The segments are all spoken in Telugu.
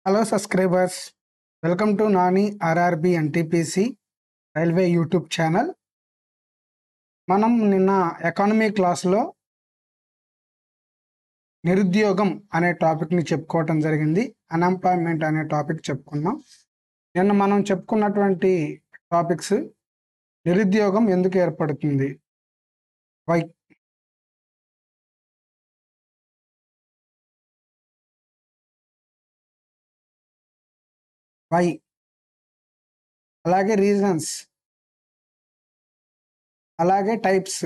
Hello subscribers welcome to Nani RRB NTPC railway YouTube channel మనం నిన్న ఎకానమీ క్లాస్లో నిరుద్యోగం అనే టాపిక్ని చెప్పుకోవటం జరిగింది అన్ఎంప్లాయ్మెంట్ అనే టాపిక్ చెప్పుకున్నాం నిన్న మనం చెప్పుకున్నటువంటి టాపిక్స్ నిరుద్యోగం ఎందుకు ఏర్పడుతుంది వై వై అలాగే రీజన్స్ అలాగే టైప్స్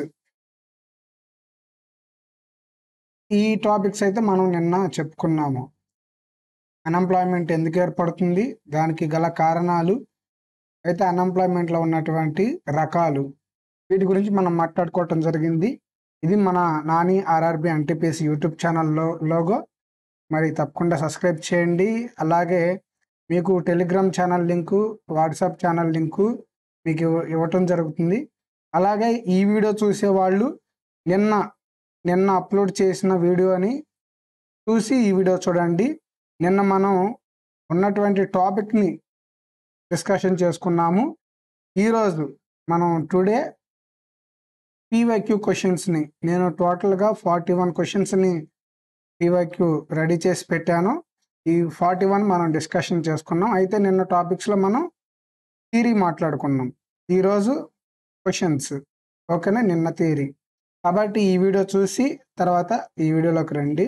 ఈ టాపిక్స్ అయితే మనం నిన్న చెప్పుకున్నాము అన్ఎంప్లాయ్మెంట్ ఎందుకు ఏర్పడుతుంది దానికి గల కారణాలు అయితే అన్ఎంప్లాయ్మెంట్లో ఉన్నటువంటి రకాలు వీటి గురించి మనం మాట్లాడుకోవటం జరిగింది ఇది మన నాని ఆర్ఆర్బి ఎన్టీపీఎస్ యూట్యూబ్ ఛానల్లో లోగో మరి తప్పకుండా సబ్స్క్రైబ్ చేయండి అలాగే మీకు Telegram channel link WhatsApp channel link మీకు ఇవ్వ- ఇవ్వటం జరుగుతుంది అలాగే ఈ వీడియో చూసేవాళ్ళు నిన్న నిన్న అప్లోడ్ చేసిన వీడియోని చూసి ఈ వీడియో చూడండి నిన్న మనం ఉన్నటువంటి టాపిక్ని డిస్కషన్ చేసుకున్నాము ఈరోజు మనం టుడే పీవైక్యూ క్వశ్చన్స్ని నేను టోటల్గా ఫార్టీ వన్ క్వశ్చన్స్ని పీవైక్యూ రెడీ చేసి పెట్టాను ఈ ఫార్టీ వన్ మనం డిస్కషన్ చేసుకున్నాం అయితే నిన్న టాపిక్స్లో మనం థీరీ మాట్లాడుకున్నాం ఈరోజు క్వశ్చన్స్ ఓకేనా నిన్న థియరీ కాబట్టి ఈ వీడియో చూసి తర్వాత ఈ వీడియోలోకి రండి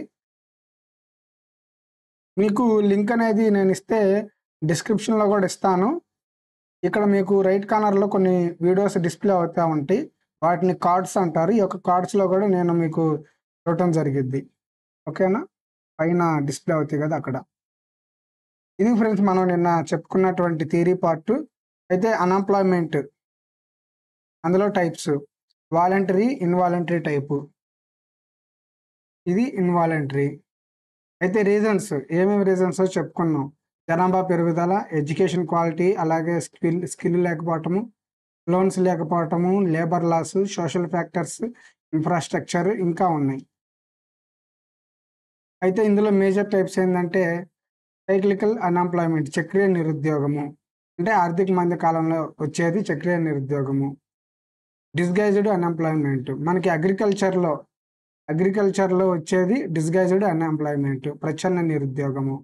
మీకు లింక్ అనేది నేను ఇస్తే డిస్క్రిప్షన్లో కూడా ఇస్తాను ఇక్కడ మీకు రైట్ కార్నర్లో కొన్ని వీడియోస్ డిస్ప్లే అవుతూ ఉంటాయి వాటిని కార్డ్స్ అంటారు ఈ యొక్క కార్డ్స్లో కూడా నేను మీకు ఇవ్వటం జరిగిద్ది ఓకేనా పైన డిస్ప్లే అవుతాయి కదా అక్కడ ఇది ఫ్రెండ్స్ మనం నిన్న చెప్పుకున్నటువంటి థియరీ పార్ట్ అయితే అన్ఎంప్లాయ్మెంట్ అందులో టైప్స్ వాలంటరీ ఇన్వాలంటరీ టైపు ఇది ఇన్వాలంటరీ అయితే రీజన్స్ ఏమేమి రీజన్స్ చెప్పుకున్నాం జనాభా పెరుగుదల ఎడ్యుకేషన్ క్వాలిటీ అలాగే స్కిల్ స్కిల్ లేకపోవటము లోన్స్ లేకపోవటము labour loss social factors infrastructure ఇంకా ఉన్నాయి అయితే ఇందులో మేజర్ టైప్స్ ఏంటంటే సైక్లికల్ అన్ఎంప్లాయ్మెంట్ చక్రీయ నిరుద్యోగము అంటే ఆర్థిక మంది కాలంలో వచ్చేది చక్రీయ నిరుద్యోగము డిస్గైజ్డ్ అన్ఎంప్లాయ్మెంట్ మనకి అగ్రికల్చర్లో అగ్రికల్చర్లో వచ్చేది డిస్గైజ్డ్ అన్ఎంప్లాయ్మెంట్ ప్రచ్ఛన్న నిరుద్యోగము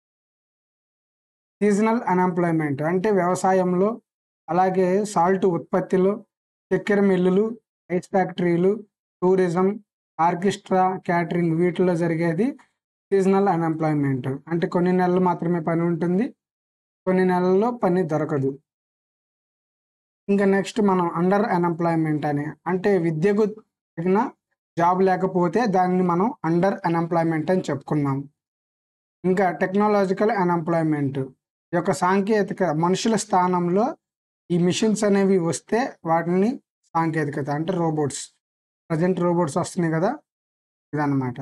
సీజనల్ అన్ఎంప్లాయ్మెంట్ అంటే వ్యవసాయంలో అలాగే సాల్ట్ ఉత్పత్తిలో చక్కెర మిల్లులు ఐస్ ఫ్యాక్టరీలు టూరిజం ఆర్కెస్ట్రా క్యాటరింగ్ వీటిలో జరిగేది సీజనల్ అన్ఎంప్లాయ్మెంట్ అంటే కొన్ని నెలలు మాత్రమే పని ఉంటుంది కొన్ని నెలల్లో పని దొరకదు ఇంకా నెక్స్ట్ మనం అండర్ అన్ఎంప్లాయ్మెంట్ అని అంటే విద్యకు తగిన జాబ్ లేకపోతే దాన్ని మనం అండర్ అన్ఎంప్లాయ్మెంట్ అని చెప్పుకున్నాం ఇంకా టెక్నాలజికల్ అన్ఎంప్లాయ్మెంట్ ఈ యొక్క సాంకేతిక మనుషుల స్థానంలో ఈ మిషన్స్ అనేవి వస్తే వాటిని సాంకేతికత అంటే రోబోట్స్ ప్రజెంట్ రోబోట్స్ వస్తున్నాయి కదా ఇదన్నమాట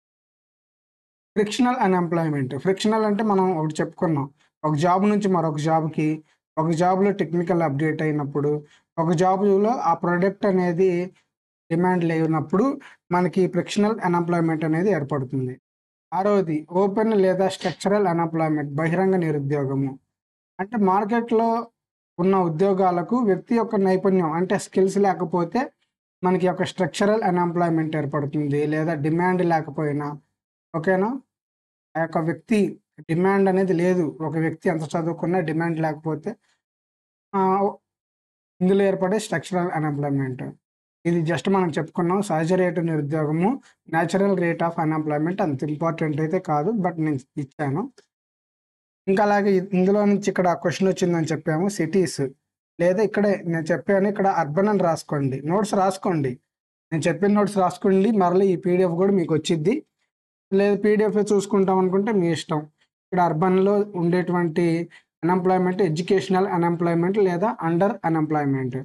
ఫ్రిక్షనల్ అన్ఎంప్లాయ్మెంట్ ఫ్రిక్షనల్ అంటే మనం ఒకటి చెప్పుకున్నాం ఒక జాబ్ నుంచి మరొక జాబ్కి ఒక జాబ్లో టెక్నికల్ అప్డేట్ అయినప్పుడు ఒక జాబ్లో ఆ ప్రొడక్ట్ అనేది డిమాండ్ లేనప్పుడు మనకి ఫ్రిక్షనల్ అన్ఎంప్లాయ్మెంట్ అనేది ఏర్పడుతుంది ఆరవది ఓపెన్ లేదా స్ట్రక్చరల్ అన్ఎంప్లాయ్మెంట్ బహిరంగ నిరుద్యోగము అంటే మార్కెట్లో ఉన్న ఉద్యోగాలకు వ్యక్తి యొక్క నైపుణ్యం అంటే స్కిల్స్ లేకపోతే మనకి ఒక స్ట్రక్చరల్ అన్ఎంప్లాయ్మెంట్ ఏర్పడుతుంది లేదా డిమాండ్ లేకపోయినా ఓకేనా ఆ యొక్క వ్యక్తి డిమాండ్ అనేది లేదు ఒక వ్యక్తి ఎంత చదువుకున్నా డిమాండ్ లేకపోతే ఆ, ఇందులో ఏర్పడే స్ట్రక్చరల్ అన్ఎంప్లాయ్మెంట్ ఇది జస్ట్ మనం చెప్పుకున్నాం సహజ రేటు నిరుద్యోగము న్యాచురల్ రేట్ ఆఫ్ అన్ఎంప్లాయ్మెంట్ అంత ఇంపార్టెంట్ అయితే కాదు బట్ నేను ఇచ్చాను ఇంకా అలాగే ఇ- ఇందులో నుంచి ఇక్కడ క్వశ్చన్ వచ్చిందని చెప్పాము సిటీస్ లేదా ఇక్కడే నేను చెప్పాను ఇక్కడ అర్బన్ అని రాసుకోండి నోట్స్ రాసుకోండి నేను చెప్పిన నోట్స్ రాసుకోండి మరలా ఈ పీడిఎఫ్ కూడా మీకు వచ్చింది లేదా పీడిఎఫ్ చూసుకుంటాం అనుకుంటే మీ ఇష్టం ఇక్కడ అర్బన్లో ఉండేటువంటి అన్ఎంప్లాయ్మెంట్ ఎడ్యుకేషనల్ అన్ఎంప్లాయ్మెంట్ లేదా అండర్ అన్ఎంప్లాయ్మెంట్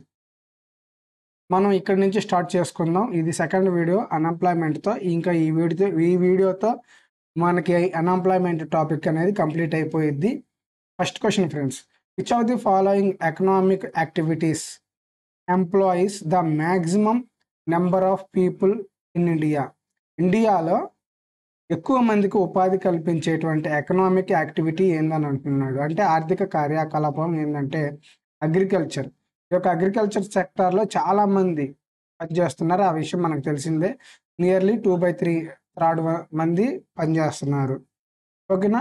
మనం ఇక్కడ నుంచి స్టార్ట్ చేసుకుందాం ఇది సెకండ్ వీడియో అన్ఎంప్లాయ్మెంట్తో ఇంకా ఈ వీడియో ఈ వీడియోతో మనకి అన్ఎంప్లాయ్మెంట్ టాపిక్ అనేది కంప్లీట్ అయిపోయిద్ది first question friends which of the following economic activities employees the maximum number of people in India ఇండియాలో ఎక్కువ మందికి ఉపాధి కల్పించేటువంటి ఎకనామిక్ యాక్టివిటీ ఏందని అంటున్నాడు అంటే ఆర్థిక కార్యకలాపం ఏంటంటే అగ్రికల్చర్ ఈ యొక్క అగ్రికల్చర్ సెక్టార్లో చాలా మంది పనిచేస్తున్నారు ఆ విషయం మనకు తెలిసిందే nearly two by three third మంది పనిచేస్తున్నారు ఓకేనా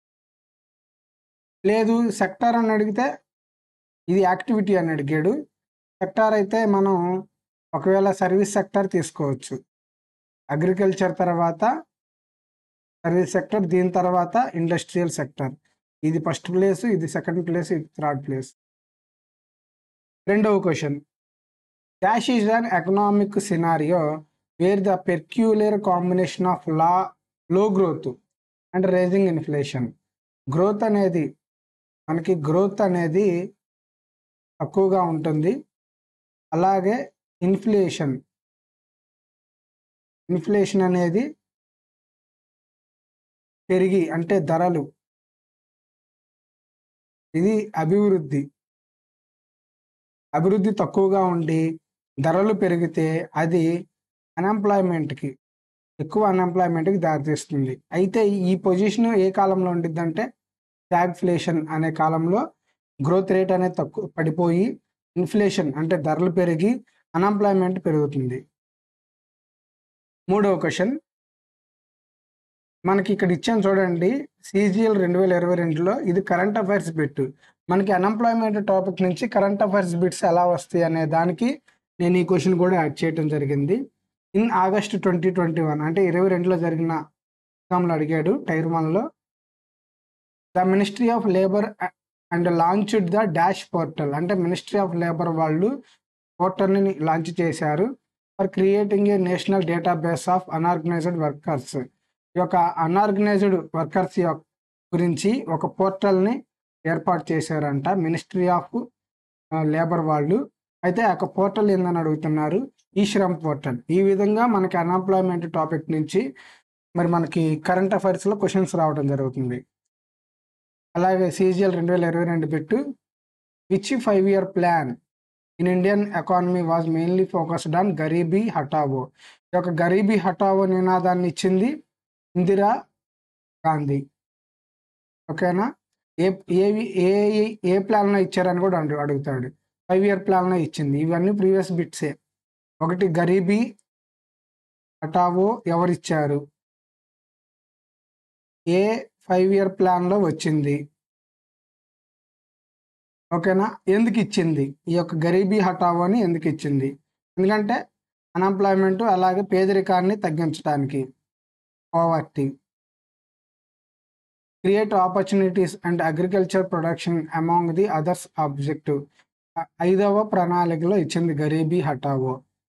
లేదు సెక్టార్ అని అడిగితే ఇది యాక్టివిటీ అని అడిగాడు సెక్టార్ అయితే మనం ఒకవేళ సర్వీస్ సెక్టార్ తీసుకోవచ్చు అగ్రికల్చర్ తర్వాత సర్వీస్ సెక్టర్ దీని తర్వాత ఇండస్ట్రియల్ సెక్టర్ ఇది ఫస్ట్ ప్లేస్ ఇది సెకండ్ ప్లేస్ ఇది థర్డ్ ప్లేస్ రెండవ question dash is an economic scenario where the particular combination of లా low growth and raising inflation growth అనేది మనకి గ్రోత్ అనేది తక్కువగా ఉంటుంది అలాగే ఇన్ఫ్లేషన్ ఇన్ఫ్లేషన్ అనేది పెరిగి అంటే ధరలు ఇది అభివృద్ధి అభివృద్ధి తక్కువగా ఉండి ధరలు పెరిగితే అది అన్ఎంప్లాయ్మెంట్కి ఎక్కువ అన్ఎంప్లాయ్మెంట్కి దారితీస్తుంది అయితే ఈ పొజిషన్ ఏ కాలంలో ఉండిద్దంటే స్టాగ్ఫ్లేషన్ అనే కాలంలో గ్రోత్ రేట్ అనేది తక్కువ పడిపోయి ఇన్ఫ్లేషన్ అంటే ధరలు పెరిగి అన్ఎంప్లాయ్మెంట్ పెరుగుతుంది మూడవ క్వశ్చన్ మనకి ఇక్కడ ఇచ్చాను చూడండి సిజిఎల్ రెండు వేల ఇరవై రెండులో ఇది కరెంట్ అఫైర్స్ బిట్ మనకి అన్ఎంప్లాయ్మెంట్ టాపిక్ నుంచి కరెంట్ అఫైర్స్ బిట్స్ ఎలా వస్తాయి అనే దానికి నేను ఈ క్వశ్చన్ కూడా యాడ్ చేయడం జరిగింది in August twenty twenty one అంటే ఇరవై రెండులో జరిగిన ఎగ్జామ్లో అడిగాడు టైర్ వన్లో the ministry of labour and launched the dash portal అంటే మినిస్ట్రీ ఆఫ్ లేబర్ వాళ్ళు పోర్టల్ని లాంచ్ చేశారు for creating a national database of unorganised workers ఈ యొక్క అన్ఆర్గనైజ్డ్ వర్కర్స్ యొక్క గురించి ఒక పోర్టల్ని ఏర్పాటు చేశారంట మినిస్ట్రీ ఆఫ్ లేబర్ వాళ్ళు అయితే ఆ యొక్క పోర్టల్ ఏందని అడుగుతున్నారు ఈ శ్రమ్ పోర్టల్ ఈ విధంగా మనకి అన్ఎంప్లాయ్మెంట్ టాపిక్ నుంచి మరి మనకి కరెంట్ అఫైర్స్లో క్వశ్చన్స్ రావడం జరుగుతుంది అలాగే సీజిఎల్ రెండు వేల ఇరవై రెండు పెట్టు which five year plan in Indian economy was mainly focused on Garibi Hatao ఈ యొక్క గరీబీ హటావో నినాదాన్ని ఇచ్చింది ఇందిరా గాంధీ ఓకేనా ఏ ఏ ఏ ఏ ప్లాన్లో ఇచ్చారని కూడా అడుగు అడుగుతాడు ఫైవ్ ఇయర్ ప్లాన్లో ఇచ్చింది ఇవన్నీ ప్రీవియస్ బిట్సే ఒకటి గరీబీ హటావో ఎవరిచ్చారు ఏ ఫైవ్ ఇయర్ ప్లాన్లో వచ్చింది ఓకేనా ఎందుకు ఇచ్చింది ఈ యొక్క గరీబీ హటావోని ఎందుకు ఇచ్చింది ఎందుకంటే అన్ఎంప్లాయ్మెంట్ అలాగే పేదరికాన్ని తగ్గించడానికి poverty create opportunities and agriculture production among the others objective ఐదవ ప్రణాళికలో ఇచ్చింది గరీబీ హటావో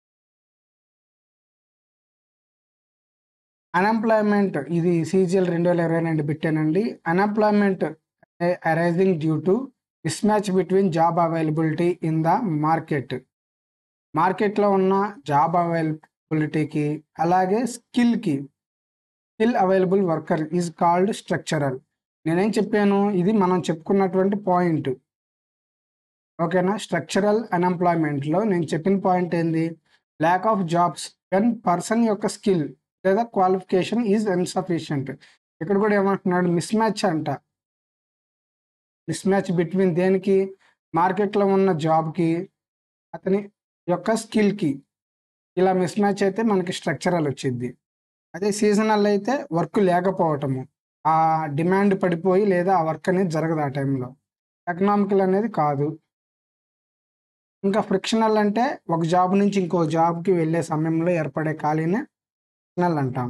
అన్ఎంప్లాయ్మెంట్ ఇది సీజిఎల్ రెండు వేల ఇరవై రెండు పెట్టానండి unemployment arising due to mismatch between job availability in the market మార్కెట్లో ఉన్న జాబ్ అవైలబిలిటీకి అలాగే స్కిల్కి skill available worker is called structural నేనేం చెప్పాను ఇది మనం చెప్పుకున్నటువంటి పాయింట్ ఓకేనా స్ట్రక్చరల్ అన్ఎంప్లాయ్మెంట్లో నేను చెప్పిన పాయింట్ ఏంది lack of jobs when person యొక్క స్కిల్ లేదా క్వాలిఫికేషన్ ఈజ్ ఇన్సఫిషియంట్ ఇక్కడ కూడా ఏమంటున్నాడు మిస్ మ్యాచ్ అంట మిస్ మ్యాచ్ బిట్వీన్ దేనికి మార్కెట్లో ఉన్న జాబ్కి అతని యొక్క స్కిల్కి ఇలా మిస్ మ్యాచ్ అయితే మనకి స్ట్రక్చరల్ వచ్చింది అదే సీజనల్ అయితే వర్క్ లేకపోవటము ఆ డిమాండ్ పడిపోయి లేదా ఆ వర్క్ అనేది జరగదు ఆ టైంలో ఎకనామికల్ అనేది కాదు ఇంకా ఫ్రిక్షనల్ అంటే ఒక జాబ్ నుంచి ఇంకో జాబ్కి వెళ్ళే సమయంలో ఏర్పడే ఖాళీనే ఫ్రిక్షనల్ అంటాం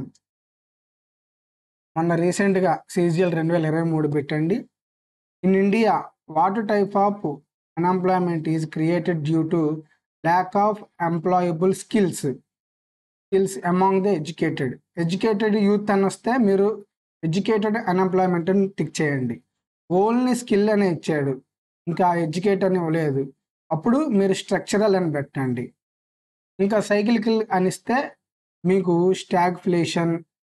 మొన్న రీసెంట్గా సీజిఎల్ రెండు వేల ఇరవై మూడు పెట్టండి in India what type of unemployment is created due to lack of employable skills skills among the educated educated youth అని వస్తే మీరు ఎడ్యుకేటెడ్ అన్ఎంప్లాయ్మెంట్ అని టిక్ చేయండి ఓన్లీ స్కిల్ అనే ఇచ్చాడు ఇంకా ఎడ్యుకేట్ అని ఇవ్వలేదు అప్పుడు మీరు స్ట్రక్చరల్ అని పెట్టండి ఇంకా సైకిల్ అని ఇస్తే మీకు స్టాగ్ఫ్లేషన్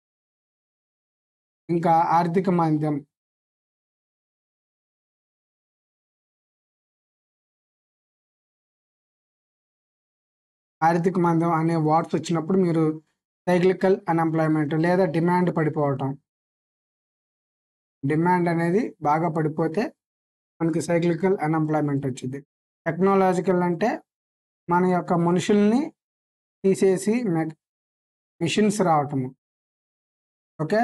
ఇంకా ఆర్థిక మాంద్యం ఆర్థిక మందం అనే వార్డ్స్ వచ్చినప్పుడు మీరు సైక్లికల్ అన్ఎంప్లాయ్మెంట్ లేదా డిమాండ్ పడిపోవటం డిమాండ్ అనేది బాగా పడిపోతే మనకి సైక్లికల్ అన్ఎంప్లాయ్మెంట్ వచ్చింది టెక్నాలజికల్ అంటే మన యొక్క మనుషుల్ని తీసేసి మిషన్స్ రావటము ఓకే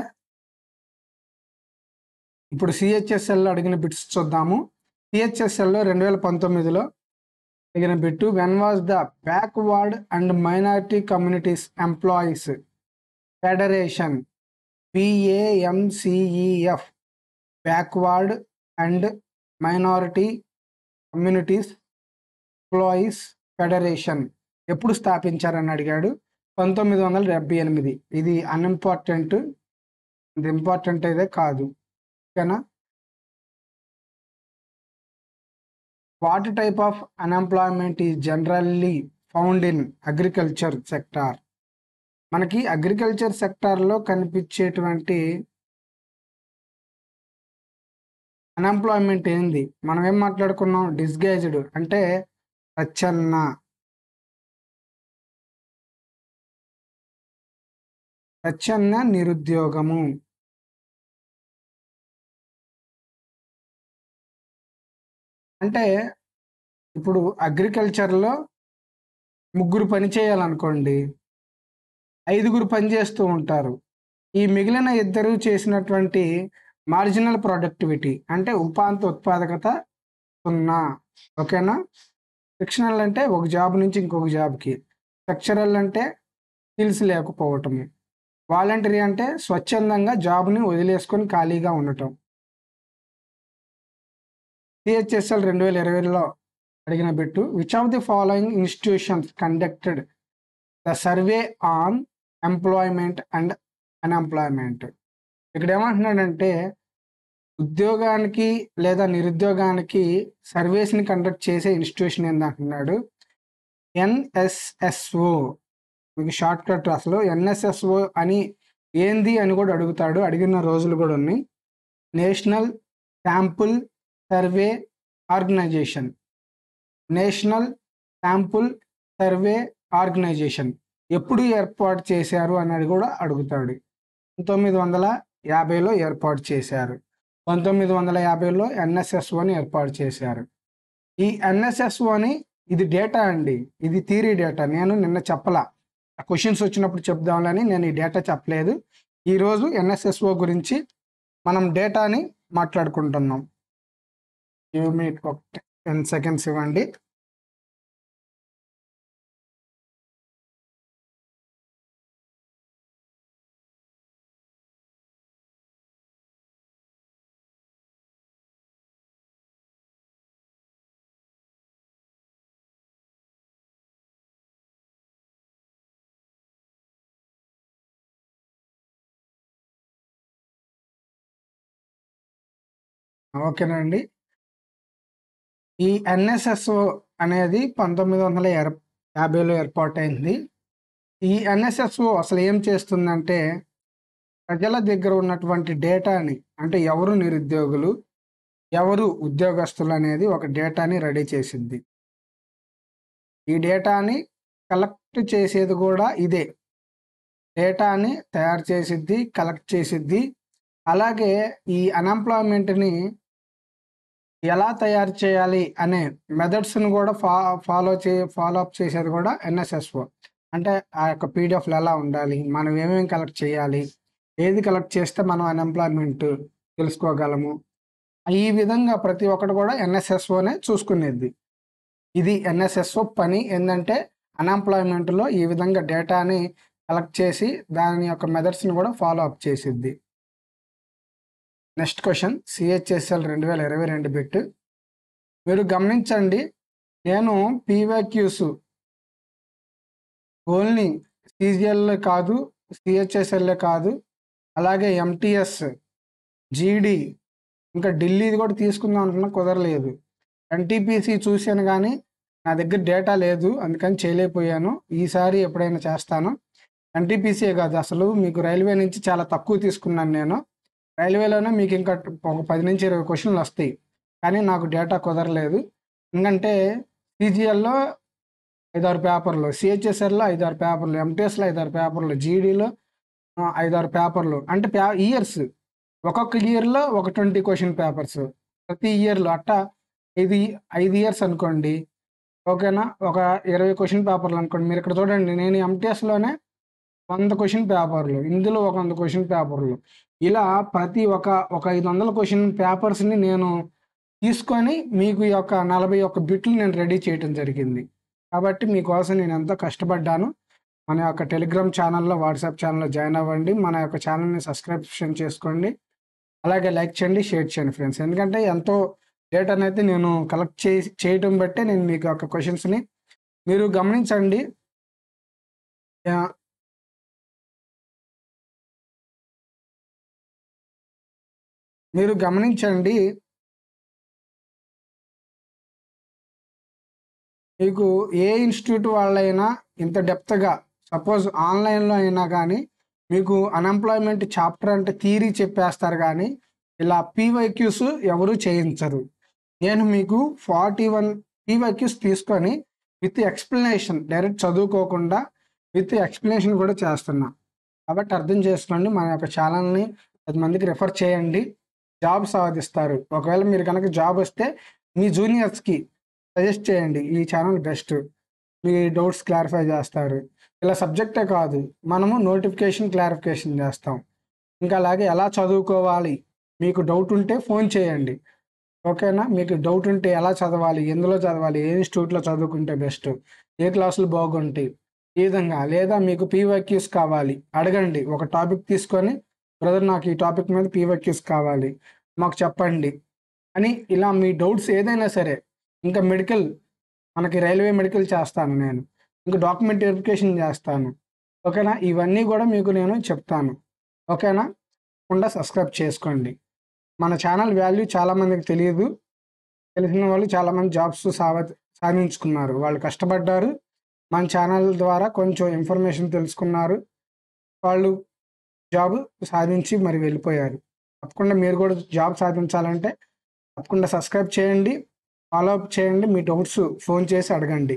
ఇప్పుడు సిహెచ్ఎస్ఎల్ అడిగిన బిట్స్ చూద్దాము సిహెచ్ఎస్ఎల్లో రెండు వేల పంతొమ్మిదిలో అడిగిన bit when was the backward and minority communities employees federation PAMCEF backward and minority communities employees federation ఎప్పుడు స్థాపించారని అడిగాడు పంతొమ్మిది వందల డెబ్బై ఎనిమిది ఇది అన్ఇంపార్టెంట్ ఇది ఇంపార్టెంట్ అయితే కాదు ఓకేనా what type of unemployment is generally found in agriculture sector మనకి అగ్రికల్చర్ సెక్టార్లో కనిపించేటువంటి అన్ఎంప్లాయ్మెంట్ ఏంది మనం ఏం మాట్లాడుకున్నాం డిస్గైజ్డ్ అంటే ప్రచ్ఛన్న ప్రచ్ఛన్న నిరుద్యోగము అంటే ఇప్పుడు అగ్రికల్చర్లో ముగ్గురు పని చేయాలనుకోండి ఐదుగురు పని చేస్తూ ఉంటారు ఈ మిగిలిన ఇద్దరు చేసినటువంటి మార్జినల్ ప్రొడక్టివిటీ అంటే ఉపాంత ఉత్పాదకత సున్నా ఓకేనా ఫిక్షనల్ అంటే ఒక జాబ్ నుంచి ఇంకొక జాబ్కి స్ట్రక్చరల్ అంటే స్కిల్స్ లేకపోవటము వాలంటరీ అంటే స్వచ్ఛందంగా జాబ్ని వదిలేసుకొని ఖాళీగా ఉండటం సిహెచ్ఎస్ఎల్ రెండు వేల ఇరవైలో అడిగిన bit which of the following institutions conducted the survey on employment and unemployment ఇక్కడ ఏమంటున్నాడంటే ఉద్యోగానికి లేదా నిరుద్యోగానికి సర్వేస్ని కండక్ట్ చేసే ఇన్స్టిట్యూషన్ ఏందంటున్నాడు ఎన్ఎస్ఎస్ఓ మీకు షార్ట్ కట్ అసలు ఎన్ఎస్ఎస్ఓ అని ఏంది అని కూడా అడుగుతాడు అడిగిన రోజులు కూడా ఉన్నాయి national sample survey organisation national sample survey organisation ఎప్పుడు ఏర్పాటు చేశారు అన్నది కూడా అడుగుతాడు పంతొమ్మిది వందల యాభైలో ఏర్పాటు చేశారు పంతొమ్మిది వందల యాభైలో ఎన్ఎస్ఎస్ఓని ఏర్పాటు చేశారు ఈ ఎన్ఎస్ఎస్ఓని ఇది డేటా అండి ఇది థీరీ డేటా నేను నిన్న చెప్పలా క్వశ్చన్స్ వచ్చినప్పుడు చెప్దామని నేను ఈ డేటా చెప్పలేదు ఈరోజు ఎన్ఎస్ఎస్ఓ గురించి మనం డేటాని మాట్లాడుకుంటున్నాం గివ్ మీ ఒక టెన్ సెకండ్స్ ఇవ్వండి ఓకేనండి ఈ ఎన్ఎస్ఎస్ఓ అనేది పంతొమ్మిది వందల ఎర యాభైలో ఏర్పాటైంది ఈ ఎన్ఎస్ఎస్ఓ అసలు ఏం చేస్తుందంటే ప్రజల దగ్గర ఉన్నటువంటి డేటాని అంటే ఎవరు నిరుద్యోగులు ఎవరు ఉద్యోగస్తులు అనేది ఒక డేటాని రెడీ చేసింది ఈ డేటాని కలెక్ట్ చేసేది కూడా ఇదే డేటాని తయారు చేసిద్ది కలెక్ట్ చేసిద్ది అలాగే ఈ అన్ఎంప్లాయ్మెంట్ని ఎలా తయారు చేయాలి అనే మెథడ్స్ని కూడా ఫా ఫాలో చే ఫాలో అప్ చేసేది కూడా ఎన్ఎస్ఎస్ఓ అంటే ఆ యొక్క పీడిఎఫ్లు ఎలా ఉండాలి మనం ఏమేమి కలెక్ట్ చేయాలి ఏది కలెక్ట్ చేస్తే మనం అన్ఎంప్లాయ్మెంట్ తెలుసుకోగలము ఈ విధంగా ప్రతి ఒక్కటి కూడా ఎన్ఎస్ఎస్ఓనే చూసుకునేది ఇది ఎన్ఎస్ఎస్ఓ పని ఏంటంటే అన్ఎంప్లాయ్మెంట్లో ఈ విధంగా డేటాని కలెక్ట్ చేసి దాని యొక్క మెథడ్స్ని కూడా ఫాలో అప్ చేసిద్ది నెక్స్ట్ క్వశ్చన్ సిహెచ్ఎస్ఎల్ రెండు వేల ఇరవై రెండు బిట్ మీరు గమనించండి నేను పీవాక్యూస్ ఓన్లీ సిజిఎల్ కాదు సిహెచ్ఎస్ఎల్ కాదు అలాగే ఎంటీఎస్ జీడి ఇంకా ఢిల్లీది కూడా తీసుకుందాం అనుకున్నా కుదరలేదు ఎన్టీపీసీ చూశాను కానీ నా దగ్గర డేటా లేదు అందుకని చేయలేకపోయాను ఈసారి ఎప్పుడైనా చేస్తాను ఎన్టీపీసీయే కాదు అసలు మీకు రైల్వే నుంచి చాలా తక్కువ తీసుకున్నాను నేను రైల్వేలోనే మీకు ఇంకా ఒక పది నుంచి ఇరవై క్వశ్చన్లు వస్తాయి కానీ నాకు డేటా కుదరలేదు ఎందుకంటే సీజీఎల్లో ఐదారు పేపర్లు సిహెచ్ఎస్ఎల్లో ఐదారు పేపర్లు ఎంటీఎస్లో ఐదారు పేపర్లు జీడీలో ఐదారు పేపర్లు అంటే పే ఇయర్స్ ఒక్కొక్క ఇయర్లో ఒక ట్వంటీ క్వశ్చన్ పేపర్స్ ప్రతి ఇయర్లో అట్టా ఇది ఐదు ఇయర్స్ అనుకోండి ఓకేనా ఒక ఇరవై క్వశ్చన్ పేపర్లు అనుకోండి మీరు ఇక్కడ చూడండి నేను ఎంటీఎస్లోనే వంద క్వశ్చన్ పేపర్లు ఇందులో ఒక వంద క్వశ్చన్ పేపర్లు ఇలా ప్రతి ఒక ఒక ఐదు వందల క్వశ్చన్ పేపర్స్ని నేను తీసుకొని మీకు ఈ యొక్క నలభై ఒక్క బిట్లు నేను రెడీ చేయడం జరిగింది కాబట్టి మీకోసం నేను ఎంతో కష్టపడ్డాను మన యొక్క టెలిగ్రామ్ ఛానల్లో వాట్సాప్ ఛానల్లో జాయిన్ అవ్వండి మన యొక్క ఛానల్ని సబ్స్క్రిప్షన్ చేసుకోండి అలాగే లైక్ చేయండి షేర్ చేయండి ఫ్రెండ్స్ ఎందుకంటే ఎంతో డేటాను అయితే నేను కలెక్ట్ చే చేయటం బట్టే నేను మీకు యొక్క క్వశ్చన్స్ని మీరు గమనించండి ఆ, మీరు గమనించండి మీకు ఏ ఇన్స్టిట్యూట్ వాళ్ళైనా ఇంత డెప్త్గా సపోజ్ ఆన్లైన్లో అయినా కానీ మీకు అన్ఎంప్లాయ్మెంట్ చాప్టర్ అంటే థీరీ చెప్పేస్తారు కానీ ఇలా పీవైక్యూస్ ఎవరు చేయించరు నేను మీకు ఫార్టీ వన్ పీవైక్యూస్ తీసుకొని విత్ ఎక్స్ప్లెనేషన్ డైరెక్ట్ చదువుకోకుండా విత్ ఎక్స్ప్లెనేషన్ కూడా చేస్తున్నా కాబట్టి అర్థం చేసుకోండి మన యొక్క ఛానల్ని పది మందికి రెఫర్ చేయండి జాబ్ సాధిస్తారు ఒకవేళ మీరు కనుక జాబ్ వస్తే మీ జూనియర్స్కి సజెస్ట్ చేయండి ఈ ఛానల్ బెస్ట్ మీ డౌట్స్ క్లారిఫై చేస్తారు ఇలా సబ్జెక్టే కాదు మనము నోటిఫికేషన్ క్లారిఫికేషన్ చేస్తాం ఇంకా అలాగే ఎలా చదువుకోవాలి మీకు డౌట్ ఉంటే ఫోన్ చేయండి ఓకేనా మీకు డౌట్ ఉంటే ఎలా చదవాలి ఎందులో చదవాలి ఏ ఇన్స్టిట్యూట్లో చదువుకుంటే బెస్ట్ ఏ క్లాసులు బాగుంటాయి ఈ విధంగా లేదా మీకు పీవైక్యూస్ కావాలి అడగండి ఒక టాపిక్ తీసుకొని బ్రదర్ నాకు ఈ టాపిక్ మీద పీవైక్యూస్ కావాలి మాకు చెప్పండి అని ఇలా మీ డౌట్స్ ఏదైనా సరే ఇంకా మెడికల్ మనకి రైల్వే మెడికల్ చేస్తాను నేను ఇంకా డాక్యుమెంట్ వెరిఫికేషన్ చేస్తాను ఓకేనా ఇవన్నీ కూడా మీకు నేను చెప్తాను ఓకేనా తప్పకుండా సబ్స్క్రైబ్ చేసుకోండి మన ఛానల్ వాల్యూ చాలామందికి తెలియదు తెలిసిన వాళ్ళు చాలామంది జాబ్స్ సావ సాధించుకున్నారు వాళ్ళు కష్టపడ్డారు మన ఛానల్ ద్వారా కొంచెం ఇన్ఫర్మేషన్ తెలుసుకున్నారు వాళ్ళు జాబ్ సాధించి మరి వెళ్ళిపోయారు తప్పకుండా మీరు కూడా జాబ్ సాధించాలంటే తప్పకుండా సబ్స్క్రైబ్ చేయండి ఫాలో అప్ చేయండి మీ డౌట్స్ ఫోన్ చేసి అడగండి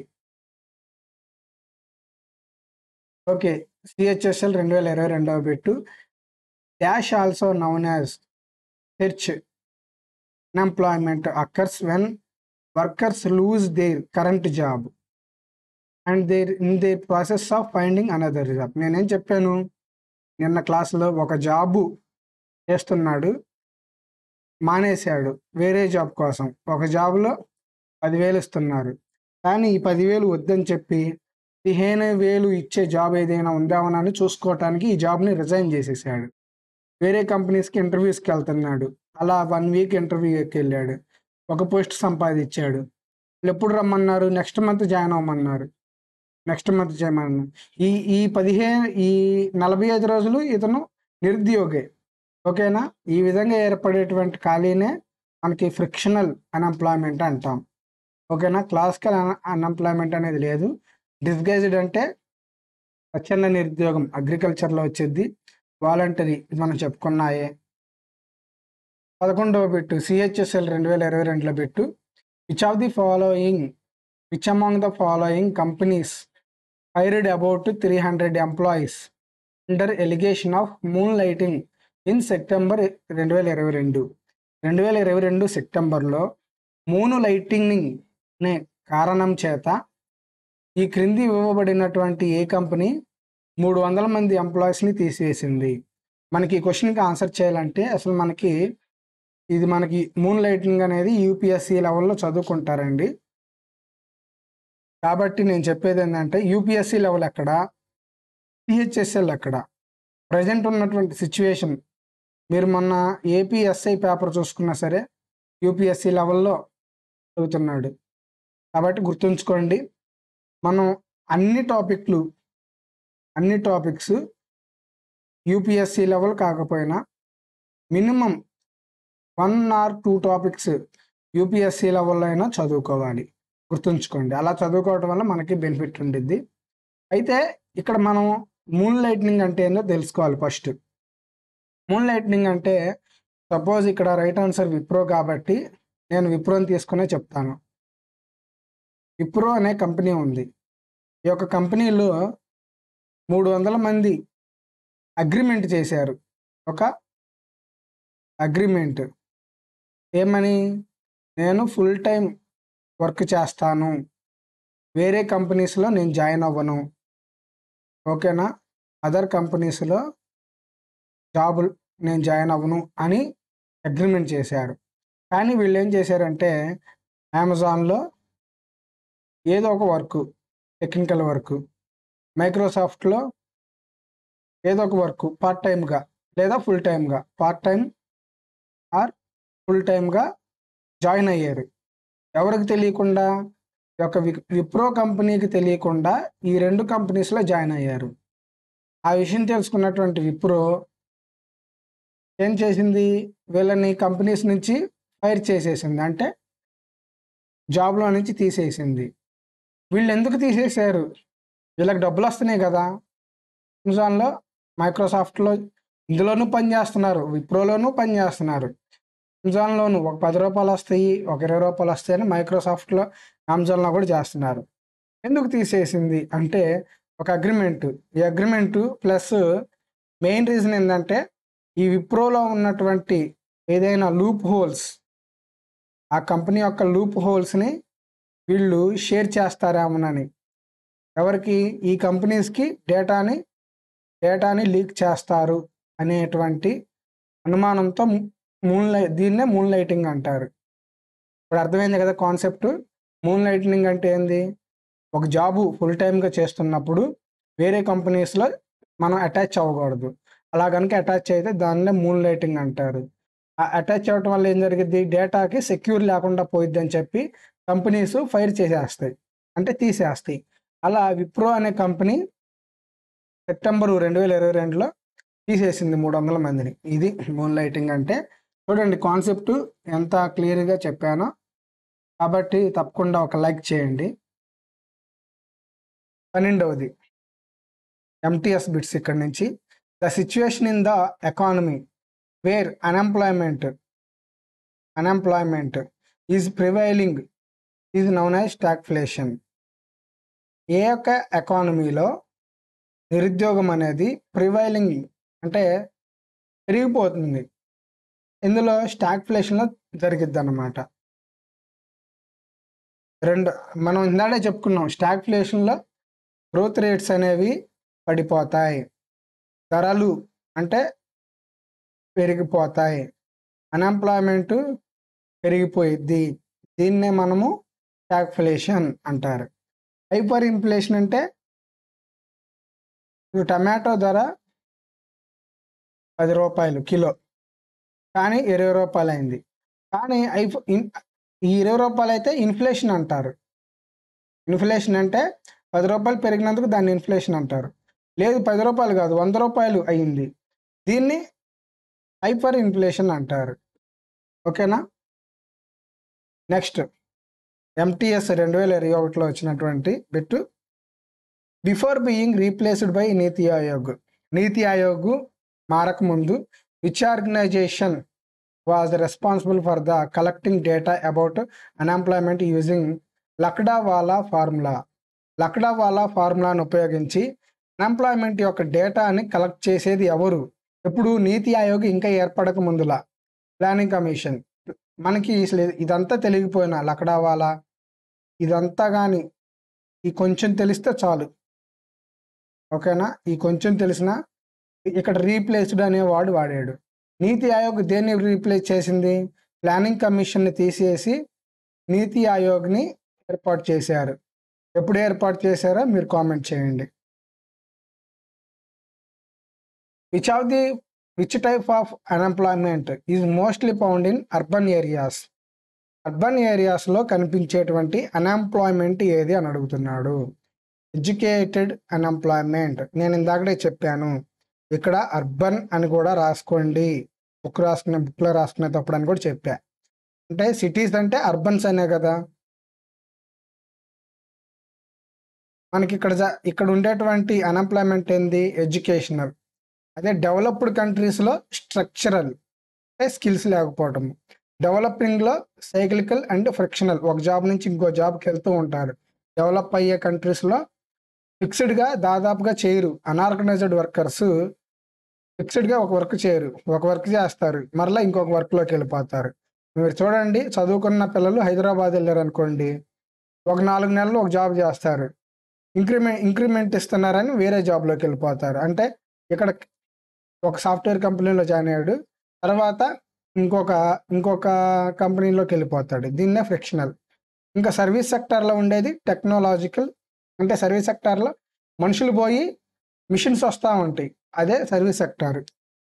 ఓకే సిహెచ్ఎస్ఎల్ రెండు వేల ఇరవై రెండవ పెట్టు dash also known as search unemployment occurs when workers lose their current job and their in their process of finding another job నేనేం చెప్పాను నిన్న క్లాస్లో ఒక జాబు చేస్తున్నాడు మానేశాడు వేరే జాబ్ కోసం ఒక జాబ్లో పదివేలు ఇస్తున్నారు కానీ ఈ పదివేలు వద్దని చెప్పి పదిహేను వేలు ఇచ్చే జాబ్ ఏదైనా ఉందామని చూసుకోవటానికి ఈ జాబ్ని రిజైన్ చేసేసాడు వేరే కంపెనీస్కి ఇంటర్వ్యూస్కి వెళ్తున్నాడు అలా వన్ వీక్ ఇంటర్వ్యూకి వెళ్ళాడు ఒక పోస్ట్ సంపాదించాడు వాళ్ళు ఎప్పుడు రమ్మన్నారు నెక్స్ట్ మంత్ జాయిన్ అవ్వమన్నారు నెక్స్ట్ మంత్ చేయమన్నారు ఈ ఈ పదిహేను ఈ నలభై ఐదు రోజులు ఇతను నిరుద్యోగే ఓకేనా ఈ విధంగా ఏర్పడేటువంటి ఖాళీనే మనకి ఫ్రిక్షనల్ అన్ఎంప్లాయ్మెంట్ అంటాం ఓకేనా క్లాసికల్ అన్ఎంప్లాయ్మెంట్ అనేది లేదు డిస్గైజ్డ్ అంటే స్వచ్ఛంద నిరుద్యోగం అగ్రికల్చర్లో వచ్చేది వాలంటరీ ఇది మనం చెప్పుకున్నాయే పదకొండవ పెట్టు సిహెచ్ఎస్ఎల్ రెండు వేల ఇరవై రెండులో పెట్టు which of the following which among the following companies hired about three hundred employees under allegation of moonlighting in September రెండు వేల ఇరవై రెండు రెండు వేల ఇరవై రెండు సెప్టెంబర్లో మూను లైటింగ్ అనే కారణం చేత ఈ క్రింది ఇవ్వబడినటువంటి ఏ కంపెనీ మూడు వందల మంది ఎంప్లాయీస్ని తీసివేసింది మనకి ఈ క్వశ్చన్కి ఆన్సర్ చేయాలంటే అసలు మనకి ఇది మనకి మూన్ లైటింగ్ అనేది యూపీఎస్సి లెవెల్లో చదువుకుంటారండి కాబట్టి నేను చెప్పేది ఏంటంటే యూపీఎస్సి లెవెల్ ఎక్కడ పిహెచ్ఎస్ఎల్ ఎక్కడ ప్రజెంట్ ఉన్నటువంటి సిచ్యువేషన్ మీరు మొన్న ఏపీఎస్ఐ పేపర్ చూసుకున్నా సరే యూపీఎస్సి లెవెల్లో చదువుతున్నాడు కాబట్టి గుర్తుంచుకోండి మనం అన్ని టాపిక్లు అన్ని టాపిక్స్ యూపీఎస్సి లెవెల్ కాకపోయినా minimum one or two topics UPSC లెవెల్లో అయినా చదువుకోవాలి గుర్తుంచుకోండి అలా చదువుకోవడం వల్ల మనకి బెనిఫిట్ ఉండిద్ది అయితే ఇక్కడ మనం మూన్ లైట్నింగ్ అంటే ఏందో తెలుసుకోవాలి ఫస్ట్ మూన్ లైట్నింగ్ అంటే సపోజ్ ఇక్కడ రైట్ ఆన్సర్ విప్రో కాబట్టి నేను విప్రోని తీసుకునే చెప్తాను విప్రో అనే కంపెనీ ఉంది ఈ యొక్క కంపెనీలో మూడు వందల మంది అగ్రిమెంట్ చేశారు ఒక అగ్రిమెంట్ ఏమని నేను ఫుల్ టైం వర్క్ చేస్తాను వేరే కంపెనీస్లో నేను జాయిన్ అవ్వను ఓకేనా అదర్ కంపెనీస్లో జాబులు నేను జాయిన్ అవ్వను అని అగ్రిమెంట్ చేశారు కానీ వీళ్ళు ఏం చేశారంటే అమెజాన్లో ఏదో ఒక వర్క్ టెక్నికల్ వర్క్ మైక్రోసాఫ్ట్లో ఏదో ఒక వర్క్ పార్ట్ టైంగా లేదా ఫుల్ టైంగా పార్ట్ టైం ఆర్ ఫుల్ టైంగా జాయిన్ అయ్యారు ఎవరికి తెలియకుండా ఈ యొక్క వి- విప్రో కంపెనీకి తెలియకుండా ఈ రెండు కంపెనీస్లో జాయిన్ అయ్యారు ఆ విషయం తెలుసుకున్నటువంటి విప్రో ఏం చేసింది వీళ్ళని కంపెనీస్ నుంచి ఫైర్ చేసేసింది అంటే జాబ్లో నుంచి తీసేసింది వీళ్ళు ఎందుకు తీసేశారు వీళ్ళకి డబ్బులు వస్తున్నాయి కదా అమెజాన్లో మైక్రోసాఫ్ట్లో ఇందులోనూ పని చేస్తున్నారు విప్రోలోనూ పని చేస్తున్నారు అమెజాన్లోను ఒక పది రూపాయలు వస్తాయి ఒక ఇరవై రూపాయలు వస్తాయని మైక్రోసాఫ్ట్లో అమెజాన్లో కూడా చేస్తున్నారు ఎందుకు తీసేసింది అంటే ఒక అగ్రిమెంట్ ఈ అగ్రిమెంట్ ప్లస్ మెయిన్ రీజన్ ఏంటంటే ఈ విప్రోలో ఉన్నటువంటి ఏదైనా లూప్ హోల్స్ ఆ కంపెనీ యొక్క లూప్ హోల్స్ని వీళ్ళు షేర్ చేస్తారేమోనని ఎవరికి ఈ కంపెనీస్కి డేటాని డేటాని లీక్ చేస్తారు అనేటువంటి అనుమానంతో మూన్ లై దీన్నే మూన్ లైటింగ్ అంటారు ఇప్పుడు అర్థమైంది కదా కాన్సెప్ట్ మూన్ లైటింగ్ అంటే ఏంది ఒక జాబు ఫుల్ టైమ్గా చేస్తున్నప్పుడు వేరే కంపెనీస్లో మనం అటాచ్ అవ్వకూడదు అలా కనుక అటాచ్ అయితే దాన్నే మూన్ లైటింగ్ అంటారు ఆ అటాచ్ అవ్వటం వల్ల ఏం జరిగింది డేటాకి సెక్యూర్ లేకుండా పోయిద్ది అని చెప్పి కంపెనీస్ ఫైర్ చేసేస్తాయి అంటే తీసేస్తాయి అలా విప్రో అనే కంపెనీ సెప్టెంబర్ రెండు వేల ఇరవై రెండులో తీసేసింది మూడు వందల మందిని ఇది మూన్ లైటింగ్ అంటే చూడండి కాన్సెప్ట్ ఎంత క్లియర్గా చెప్పానో కాబట్టి తప్పకుండా ఒక లైక్ చేయండి పన్నెండవది ఎంటీఎస్ బిట్స్ ఇక్కడ నుంచి the situation in the economy where unemployment unemployment is prevailing is known as stagflation ఏ యొక్క ఎకానమీలో నిరుద్యోగం అనేది ప్రివైలింగ్ అంటే పెరిగిపోతుంది ఇందులో స్టాగ్ఫ్లేషన్లో జరిగిద్ది అనమాట రెండు మనం ఇందాడే చెప్పుకున్నాం స్టాగ్ఫ్లేషన్లో గ్రోత్ రేట్స్ అనేవి పడిపోతాయి ధరలు అంటే పెరిగిపోతాయి అన్ఎంప్లాయ్మెంట్ పెరిగిపోయిద్ది దీన్నే మనము స్టాగ్ఫ్లేషన్ అంటారు హైపర్ ఇన్ఫ్లేషన్ అంటే ఇప్పుడు టమాటో ధర పది రూపాయలు కిలో కానీ ఇరవై రూపాయలు అయింది కానీ ఐఫ్ ఇన్ ఈ ఇరవై రూపాయలు అయితే ఇన్ఫ్లేషన్ అంటారు ఇన్ఫ్లేషన్ అంటే పది రూపాయలు పెరిగినందుకు దాన్ని ఇన్ఫ్లేషన్ అంటారు లేదు పది రూపాయలు కాదు వంద రూపాయలు అయ్యింది దీన్ని హైపర్ ఇన్ఫ్లేషన్ అంటారు ఓకేనా నెక్స్ట్ ఎంటీఎస్ రెండు వేల ఇరవై ఒకటిలో వచ్చినటువంటి bit before being replaced by Niti Aayog Niti Aayog మారకముందు which organisation was responsible for the collecting data about unemployment using Lakdawala formula Lakdawala ఫార్ములాను ఉపయోగించి అన్ఎంప్లాయ్మెంట్ యొక్క డేటాని కలెక్ట్ చేసేది ఎవరు ఇప్పుడు నీతి ఆయోగ్ ఇంకా ఏర్పడక ముందులా ప్లానింగ్ కమిషన్ మనకి అసలు ఇదంతా తెలియకపోయినా లక్డావాలా ఇదంతా కానీ ఈ కొంచెం తెలిస్తే చాలు ఓకేనా ఈ కొంచెం తెలిసిన ఇక్కడ రీప్లేస్డ్ అనే వాడు వాడాడు నీతి ఆయోగ్ దేన్ని రీప్లేస్ చేసింది ప్లానింగ్ కమిషన్ని తీసేసి నీతి ఆయోగ్ని ఏర్పాటు చేశారు ఎప్పుడు ఏర్పాటు చేశారో మీరు కామెంట్ చేయండి which of the which type of unemployment is mostly found in urban areas urban ఏరియాస్లో కనిపించేటువంటి అన్ఎంప్లాయ్మెంట్ ఏది అని అడుగుతున్నాడు ఎడ్యుకేటెడ్ అన్ఎంప్లాయ్మెంట్ నేను ఇందాకడే చెప్పాను ఇక్కడ అర్బన్ అని కూడా రాసుకోండి బుక్ రాసుకునే బుక్లో రాసుకునేటప్పుడు అని కూడా చెప్పా అంటే సిటీస్ అంటే అర్బన్స్ అనే కదా మనకి ఇక్కడ జ- ఇక్కడ ఉండేటువంటి అన్ఎంప్లాయ్మెంట్ ఏంది ఎడ్యుకేషనల్ అదే డెవలప్డ్ కంట్రీస్లో స్ట్రక్చరల్ అంటే స్కిల్స్ లేకపోవటం డెవలపింగ్లో సైక్లికల్ అండ్ ఫ్రిక్షనల్ ఒక జాబ్ నుంచి ఇంకో జాబ్కి వెళ్తూ ఉంటారు డెవలప్ అయ్యే కంట్రీస్లో ఫిక్స్డ్‌గా దాదాపుగా చేయరు. అనార్గనైజ్డ్ వర్కర్స్ ఫిక్స్డ్‌గా ఒక వర్క్ చేయరు. ఒక వర్క్ చేస్తారు. మరలా ఇంకొక వర్క్‌లోకెళ్ళిపోతారు. మీరు చూడండి చదువుకున్న పిల్లలు హైదరాబాద్ ఎళ్లారనుకోండి. ఒక 4 నెలలు ఒక జాబ్ చేస్తారు. ఇంక్రిమె ఇంక్రిమెంట్ ఇస్తున్నారని వేరే జాబ్‌లోకెళ్ళిపోతారు. అంటే ఇక్కడ ఒక సాఫ్ట్‌వేర్ కంపెనీలో జాయిన్ అయ్యాడు. తర్వాత ఇంకొక ఇంకొక కంపెనీలోకెళ్ళిపోతాడు. దీన్నే ఫ్రిక్షనల్. ఇంకా సర్వీస్ సెక్టార్‌లో ఉండేది టెక్నాలాజికల్ అంటే సర్వీస్ సెక్టార్‌లో మనుషులు పోయి మిషన్స్ వస్తా ఉంటాయి. అదే సర్వీస్ సెక్టార్.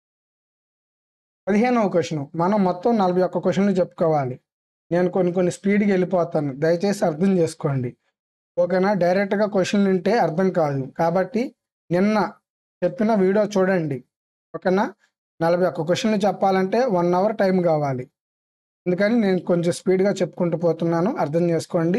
15వ క్వెషను. మనం మొత్తం 41 క్వెషన్‌లు చెప్పుకోవాలి. నేను కొన్ని కొన్ని స్పీడ్‌గా ఎళ్ళిపోతాను. దయచేసి అర్థం చేసుకోండి. ఓకేనా? డైరెక్ట్‌గా క్వెషన్‌లు వింటే అర్థం కాదు. కాబట్టి నిన్న చెప్పిన వీడియో చూడండి. ఓకేనా? 41 క్వెషన్‌లు చెప్పాలంటే 1 అవర్ టైం కావాలి. అందుకని నేను కొంచెం స్పీడ్‌గా చెప్పుకుంటూ పోతున్నాను. అర్థం చేసుకోండి.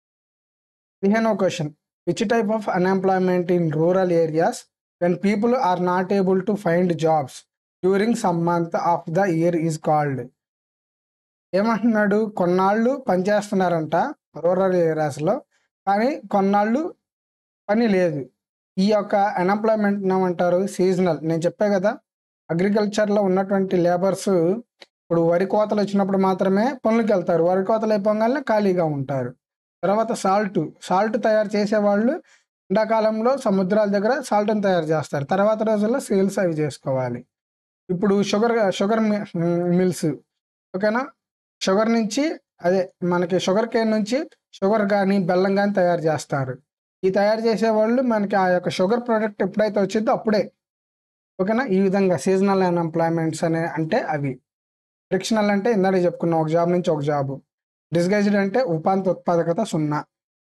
15వ question. Which type of unemployment in rural areas when people are not able to find jobs during some month of the year is called? ఏమంటున్నాడు? కొన్నాళ్ళు పని చేస్తున్నారంట రూరల్ ఏరియాస్‌లో. కానీ కొన్నాళ్ళు పని లేదు. ఈ యొక్క అన్‌ఎంప్లాయ్‌మెంట్‌ని ఏమంటారు? సీజనల్. నేను చెప్పా కదా! అగ్రికల్చర్‌లో ఉన్నటువంటి లేబర్స్ ఇప్పుడు వరి కోతలొచ్చినప్పుడు మాత్రమే పనులకెళ్తారు. వరి కోతలు అయిపోగానే ఖాళీగా ఉంటారు. తర్వాత సాల్ట్. సాల్ట్ తయారు చేసేవాళ్ళు ఎండాకాలంలో సముద్రాల దగ్గర సాల్ట్‌ని తయారు చేస్తారు. తర్వాత రోజుల్లో సేల్స్ అవి చేసుకోవాలి. ఇప్పుడు షుగర్ షుగర్ మి హ్మ్, మిల్స్. ఓకేనా? షుగర్ నుంచి అదే మనకి షుగర్ కేన్ నుంచి షుగర్ గాని, బెల్లం గాని తయారు చేస్తారు. ఈ తయారు చేసేవాళ్ళు మనకి ఆ యొక్క షుగర్ ప్రొడక్ట్ ఎప్పుడైతే వచ్చిద్దో అప్పుడే. ఓకేనా? ఈ విధంగా సీజనల్ అన్‌ఎంప్లాయ్‌మెంట్స్ అనే అంటే అవి. ఫ్రిక్షనల్ అంటే ఇందాక చెప్పుకున్నాం. ఒక జాబ్ నుంచి ఒక జాబు. డిస్గైజ్డ్ అంటే ఉపాంత ఉత్పాదకత సున్నా.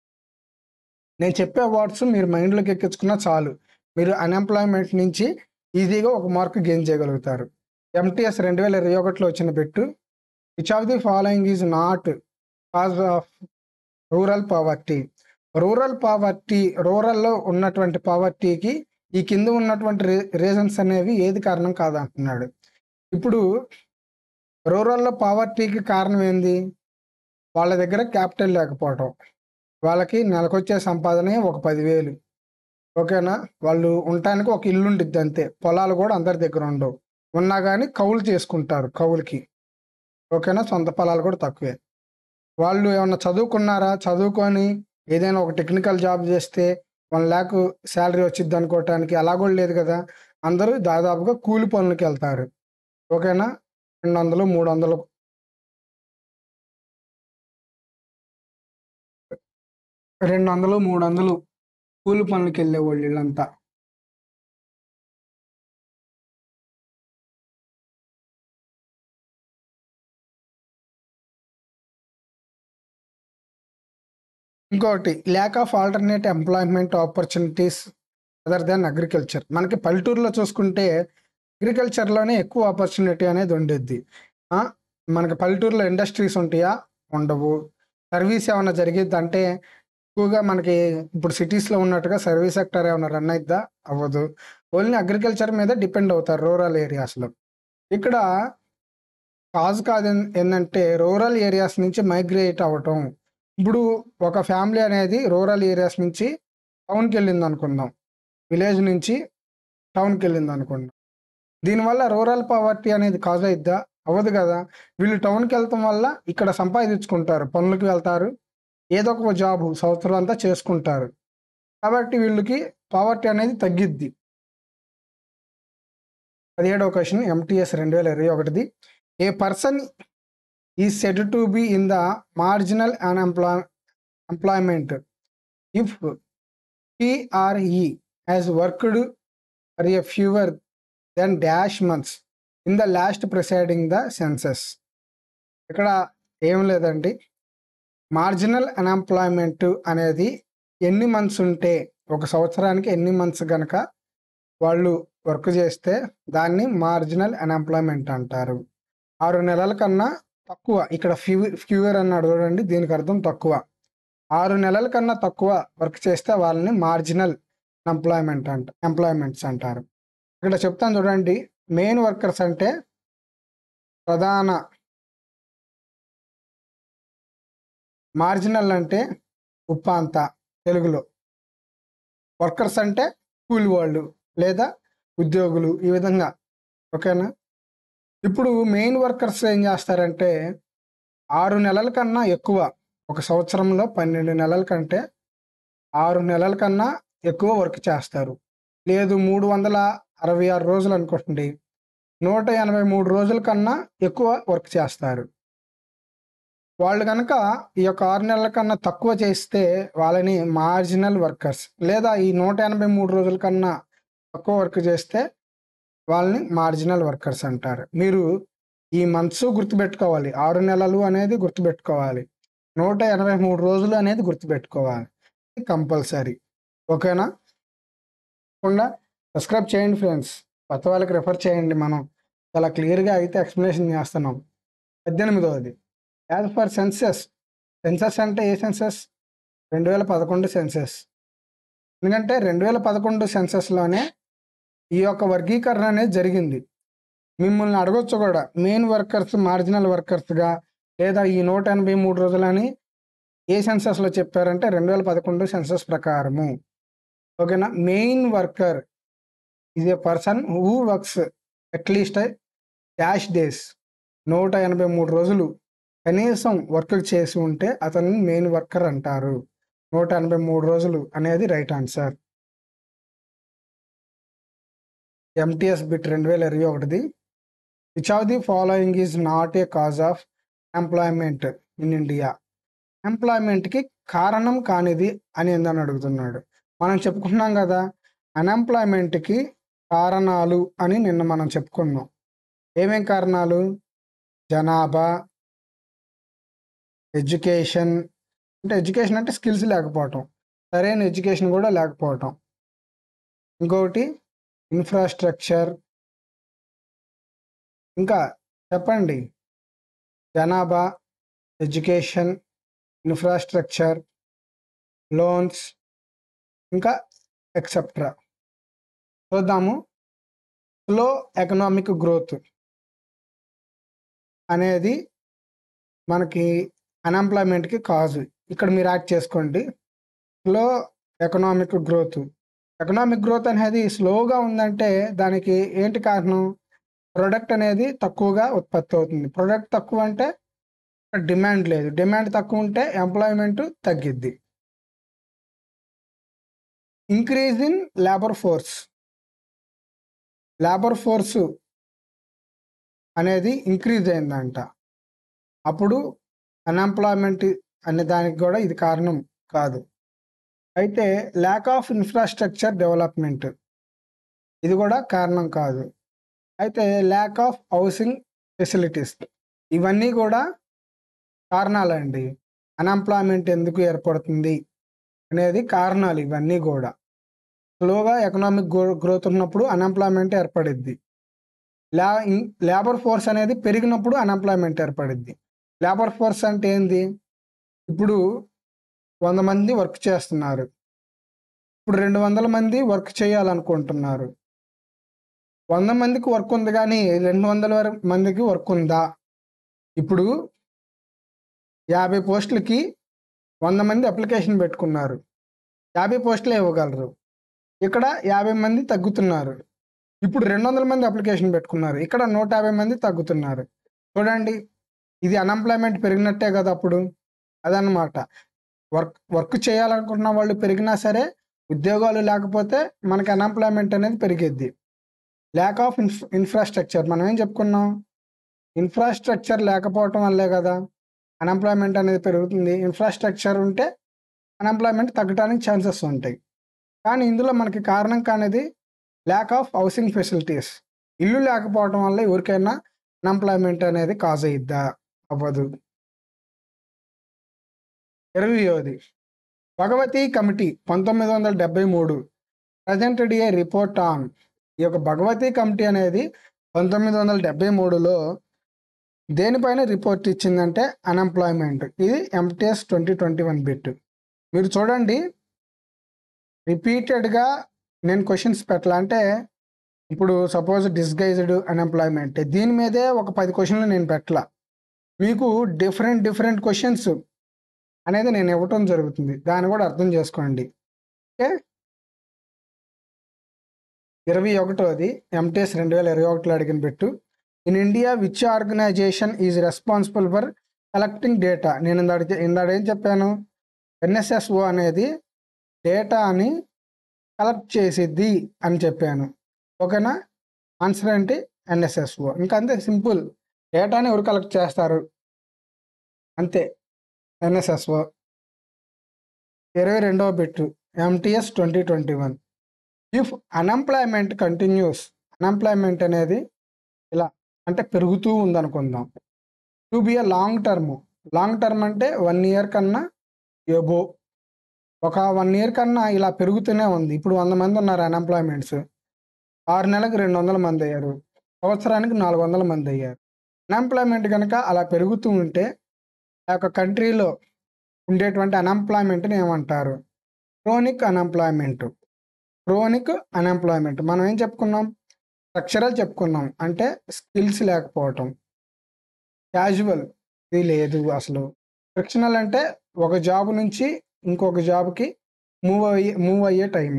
నేను చెప్పే వర్డ్స్ మీరు మైండ్‌లోకి ఎక్కించుకున్నా చాలు. మీరు అన్‌ఎంప్లాయ్‌మెంట్ నుంచి ఈజీగా ఒక మార్క్ గెయిన్ చేయగలుగుతారు. ఎంటీఎస్ 2021లో వచ్చిన bit. Which of the following is not cause of rural poverty. Rural poverty రూరల్‌లో ఉన్నటువంటి పావర్టీకి ఈ కింద ఉన్నటువంటి రీ రీజన్స్ అనేవి ఏది కారణం కాదంటున్నాడు. ఇప్పుడు రూరల్‌లో పావర్టీకి కారణం ఏంది? వాళ్ళ దగ్గర క్యాపిటల్ లేకపోవటం. వాళ్ళకి నెలకొచ్చే సంపాదనే ఒక 10,000 ఓకేనా? వాళ్ళు ఉండటానికి ఒక ఇల్లు ఉండిద్ది అంతే. పొలాలు కూడా అందరి దగ్గర ఉండవు. ఉన్నా గాని కౌలు చేసుకుంటారు కౌలుకి. ఓకేనా? సొంత పొలాలు కూడా తక్కువే. వాళ్ళు ఏమన్నా చదువుకున్నారా? చదువుకొని ఏదైనా ఒక టెక్నికల్ జాబ్ చేస్తే 1,00,000 సాలరీ వచ్చిద్ది అనుకోవటానికి అలా కూడా లేదు కదా! అందరూ దాదాపుగా కూలి పనులకెళ్తారు. ఓకేనా? 200, 300 200, 300 కూలి పనులకెళ్ళేవాళ్ళు ఈళ్ళంతా. ఇంకొకటి lack of alternate employment opportunities other than agriculture. మనకి పల్లెటూరులో చూసుకుంటే అగ్రికల్చర్‌లోనే ఎక్కువ ఆపర్చునిటీ అనేది ఉండిద్ది. ఆ! మనకి పల్లెటూరులో ఇండస్ట్రీస్ ఉంటాయా? ఉండవు. సర్వీస్ ఏమన్నా జరిగిద్దంటే ఎక్కువగా మనకి ఇప్పుడు సిటీస్‌లో ఉన్నట్టుగా సర్వీస్ సెక్టార్ ఏమన్నా రన్ అయిద్దా? అవ్వదు. ఓన్లీ అగ్రికల్చర్ మీద డిపెండ్ అవుతారు రూరల్ ఏరియాస్‌లో. ఇక్కడ కాజ్ కాదు ఏం ఏందంటే రూరల్ ఏరియాస్ నుంచి మైగ్రేట్ అవ్వటం. ఇప్పుడు ఒక ఫ్యామిలీ అనేది రూరల్ ఏరియాస్ నుంచి టౌన్‌కెళ్ళిందనుకుందాం. విలేజ్ నుంచి టౌన్‌కెళ్ళిందనుకుందాం. దీనివల్ల రూరల్ పావర్టీ అనేది కాజ్ అయిద్దా? అవ్వదు కదా! వీళ్ళు టౌన్‌కెళ్ళటం వల్ల ఇక్కడ సంపాదించుకుంటారు. పనులకి వెళ్తారు. ఏదో ఒక జాబు సంవత్సరం అంతా చేసుకుంటారు. కాబట్టి వీళ్ళకి పావర్టీ అనేది తగ్గిద్ది. 17వ క్వెషన్ ఎంటీఎస్ 2021ది. A person is said to be in the marginal unemploy employment if he or he has worked for a fewer than dash months in the last preceding the census. ఇక్కడ ఏం లేదండి. మార్జినల్ అన్‌ఎంప్లాయ్‌మెంట్ అనేది ఎన్ని మంత్స్ ఉంటే ఒక సంవత్సరానికి ఎన్ని మంత్స్ గనక వాళ్ళు వర్క్ చేస్తే దాన్ని మార్జినల్ అన్‌ఎంప్లాయ్‌మెంట్ అంటారు. 6 నెలల కన్నా తక్కువ ఇక్కడ ఫ్యూ ఫ్యూవర్ అన్నాడు చూడండి దీనికి అర్థం తక్కువ. 6 నెలల కన్నా తక్కువ వర్క్ చేస్తే వాళ్ళని మార్జినల్ ఎంప్లాయ్‌మెంట్ అంట ఎంప్లాయ్‌మెంట్స్ అంటారు. ఇక్కడ చెప్తాను చూడండి. మెయిన్ వర్కర్స్ అంటే ప్రధాన మార్జినల్ అంటే ఉపాంత తెలుగులో. వర్కర్స్ అంటే కూలి వాళ్ళు లేదా ఉద్యోగులు ఈ విధంగా ఓకేనా ఇప్పుడు మెయిన్ వర్కర్స్ ఏం చేస్తారంటే ఆరు నెలల కన్నా ఎక్కువ ఒక సంవత్సరంలో పన్నెండు నెలల కంటే ఆరు నెలల కన్నా ఎక్కువ వర్క్ చేస్తారు లేదు మూడు వందల అరవై ఆరు రోజులు అనుకోండి నూట ఎనభై మూడు రోజుల కన్నా ఎక్కువ వర్క్ చేస్తారు వాళ్ళు కనుక ఈ యొక్క ఆరు నెలల కన్నా తక్కువ చేస్తే వాళ్ళని మార్జినల్ వర్కర్స్ లేదా ఈ నూట ఎనభై మూడు రోజుల కన్నా తక్కువ వర్క్ చేస్తే వాళ్ళని మార్జినల్ వర్కర్స్ అంటారు మీరు ఈ మంత్స్ గుర్తుపెట్టుకోవాలి ఆరు నెలలు అనేది గుర్తుపెట్టుకోవాలి నూట ఎనభై మూడు రోజులు అనేది గుర్తుపెట్టుకోవాలి కంపల్సరీ ఓకేనా తప్పకుండా సబ్స్క్రైబ్ చేయండి ఫ్రెండ్స్ కొత్త వాళ్ళకి రెఫర్ చేయండి మనం చాలా క్లియర్గా అయితే ఎక్స్ప్లెనేషన్ చేస్తున్నాం పద్దెనిమిదవది యాజ్ ఫర్ సెన్సెస్ సెన్సెస్ అంటే ఏ సెన్సెస్ రెండు వేల పదకొండు సెన్సెస్ ఎందుకంటే రెండు వేల పదకొండు సెన్సెస్లోనే ఈ యొక్క వర్గీకరణ అనేది జరిగింది మిమ్మల్ని అడగొచ్చు కూడా మెయిన్ వర్కర్స్ మార్జినల్ వర్కర్స్గా లేదా ఈ నూట ఎనభై మూడు రోజులని ఏ సెన్సస్లో చెప్పారంటే రెండు వేల పదకొండు సెన్సస్ ప్రకారము ఓకేనా main worker is a person who works at least dash days నూట ఎనభై మూడు రోజులు కనీసం వర్క్ చేసి ఉంటే అతన్ని మెయిన్ వర్కర్ అంటారు నూట ఎనభై మూడు రోజులు అనేది రైట్ ఆన్సర్ ఎంటీఎస్ బిట్ రెండు వేల ఇరవై ఒకటిది which of the following is not a cause of employment in India ఎంప్లాయ్మెంట్కి కారణం కానిది అని ఏందని అడుగుతున్నాడు మనం చెప్పుకున్నాం కదా అన్ఎంప్లాయ్మెంట్కి కారణాలు అని నిన్న మనం చెప్పుకున్నాం ఏమేం కారణాలు జనాభా ఎడ్యుకేషన్ అంటే ఎడ్యుకేషన్ అంటే స్కిల్స్ లేకపోవటం సరైన ఎడ్యుకేషన్ కూడా లేకపోవటం ఇంకొకటి ఇన్ఫ్రాస్ట్రక్చర్ ఇంకా చెప్పండి జనాభా ఎడ్యుకేషన్ ఇన్ఫ్రాస్ట్రక్చర్ లోన్స్ ఇంకా ఎక్సెప్ట్రా చూద్దాము స్లో ఎకనామిక్ గ్రోత్ అనేది మనకి అన్ఎంప్లాయ్మెంట్కి కాజు ఇక్కడ మీరు యాడ్ చేసుకోండి slow economic growth economic growth అనేది స్లోగా ఉందంటే దానికి ఏంటి కారణం ప్రొడక్ట్ అనేది తక్కువగా ఉత్పత్తి అవుతుంది ప్రొడక్ట్ తక్కువ అంటే డిమాండ్ లేదు డిమాండ్ తక్కువ ఉంటే ఎంప్లాయ్మెంట్ తగ్గిద్ది increase in labour force labour force అనేది ఇంక్రీజ్ అయిందంట అప్పుడు అన్ఎంప్లాయ్మెంట్ అనే దానికి కూడా ఇది కారణం కాదు అయితే ల్యాక్ ఆఫ్ ఇన్ఫ్రాస్ట్రక్చర్ డెవలప్మెంట్ ఇది కూడా కారణం కాదు అయితే ల్యాక్ ఆఫ్ హౌసింగ్ ఫెసిలిటీస్ ఇవన్నీ కూడా కారణాలండి అన్ఎంప్లాయ్మెంట్ ఎందుకు ఏర్పడుతుంది అనేది కారణాలు ఇవన్నీ కూడా స్లోగా ఎకనామిక్ గ్రోత్ ఉన్నప్పుడు అన్ఎంప్లాయ్మెంట్ ఏర్పడిద్ది లా లేబర్ ఫోర్స్ అనేది పెరిగినప్పుడు అన్ఎంప్లాయ్మెంట్ ఏర్పడిద్ది లేబర్ ఫోర్స్ అంటే ఏంది ఇప్పుడు వంద మంది వర్క్ చేస్తున్నారు ఇప్పుడు రెండు వందల మంది వర్క్ చేయాలనుకుంటున్నారు వంద మందికి వర్క్ ఉంది కానీ రెండు వందల వర- మందికి వర్క్ ఉందా ఇప్పుడు యాభై పోస్టులకి వంద మంది అప్లికేషన్ పెట్టుకున్నారు యాభై పోస్టులే ఇవ్వగలరు ఇక్కడ యాభై మంది తగ్గుతున్నారు ఇప్పుడు రెండు వందల మంది అప్లికేషన్ పెట్టుకున్నారు ఇక్కడ నూట యాభై మంది తగ్గుతున్నారు చూడండి ఇది అన్ఎంప్లాయ్మెంట్ పెరిగినట్టే కదా అప్పుడు అదనమాట వర్క్ వర్క్ చేయాలనుకుంటున్న వాళ్ళు పెరిగినా సరే ఉద్యోగాలు లేకపోతే మనకి అన్ఎంప్లాయ్మెంట్ అనేది పెరిగిద్ది ల్యాక్ ఆఫ్ ఇన్ఫ్ ఇన్ఫ్రాస్ట్రక్చర్ మనం ఏం చెప్పుకున్నాం ఇన్ఫ్రాస్ట్రక్చర్ లేకపోవటం వల్లే కదా అన్ఎంప్లాయ్మెంట్ అనేది పెరుగుతుంది ఇన్ఫ్రాస్ట్రక్చర్ ఉంటే అన్ఎంప్లాయ్మెంట్ తగ్గడానికి ఛాన్సెస్ ఉంటాయి కానీ ఇందులో మనకి కారణం కానిది ల్యాక్ ఆఫ్ హౌసింగ్ ఫెసిలిటీస్ ఇల్లు లేకపోవడం వల్ల ఎవరికైనా అన్ఎంప్లాయ్మెంట్ అనేది కాజ్ అయ్యిద్దా అవ్వదు ఇరవయోది భగవతి కమిటీ పంతొమ్మిది వందల డెబ్బై మూడు ప్రజెంటెడ్ ఏ రిపోర్ట్ ఆన్ ఈ యొక్క భగవతి కమిటీ అనేది పంతొమ్మిది వందల డెబ్బై మూడులో దేనిపైన రిపోర్ట్ ఇచ్చిందంటే అన్ఎంప్లాయ్మెంట్ ఇది MTS twenty twenty one bit మీరు చూడండి రిపీటెడ్గా నేను క్వశ్చన్స్ పెట్టాల అంటే ఇప్పుడు సపోజ్ డిస్గైజ్డ్ అన్ఎంప్లాయ్మెంట్ దీని మీదే ఒక పది క్వశ్చన్లు నేను పెట్టాల మీకు డిఫరెంట్ డిఫరెంట్ క్వశ్చన్స్ అనేది నేను ఇవ్వటం జరుగుతుంది దాన్ని కూడా అర్థం చేసుకోండి ఓకే ఇరవై ఒకటోది ఎంటీఎస్ రెండు వేల ఇరవై ఒకటిలో అడిగిన పెట్టు in India which organization is responsible for collecting data నేను ఇందాడ ఇందాడ ఏం చెప్పాను ఎన్ఎస్ఎస్ఓ అనేది డేటాని కలెక్ట్ చేసిద్ది అని చెప్పాను ఓకేనా ఆన్సర్ ఏంటి ఎన్ఎస్ఎస్ఓ ఇంకా అంతే సింపుల్ డేటాని ఎవరు కలెక్ట్ చేస్తారు అంతే ఎన్ఎస్ఎస్ఓ ఇరవై రెండవ bit MTS twenty twenty one if unemployment continues unemployment అనేది ఇలా అంటే పెరుగుతూ ఉందనుకుందాం to be a long term long term అంటే వన్ ఇయర్ కన్నా ఎబో ఒక వన్ ఇయర్ కన్నా ఇలా పెరుగుతూనే ఉంది ఇప్పుడు వంద మంది ఉన్నారు అన్ఎంప్లాయ్మెంట్స్ ఆరు నెలలకు రెండు వందల మంది అయ్యారు సంవత్సరానికి నాలుగు వందల మంది అయ్యారు అన్ఎంప్లాయ్మెంట్ కనుక అలా పెరుగుతూ ఉంటే ఆ యొక్క కంట్రీలో ఉండేటువంటి అన్ఎంప్లాయ్మెంట్ని ఏమంటారు క్రోనిక్ అన్ఎంప్లాయ్మెంట్ క్రోనిక్ అన్ఎంప్లాయ్మెంట్ మనం ఏం చెప్పుకున్నాం స్ట్రక్చరల్ చెప్పుకున్నాం అంటే స్కిల్స్ లేకపోవటం క్యాజువల్ ఇది లేదు అసలు ఫ్రిక్షనల్ అంటే ఒక జాబ్ నుంచి ఇంకొక జాబ్కి మూవ్ అయ్యే మూవ్ అయ్యే టైం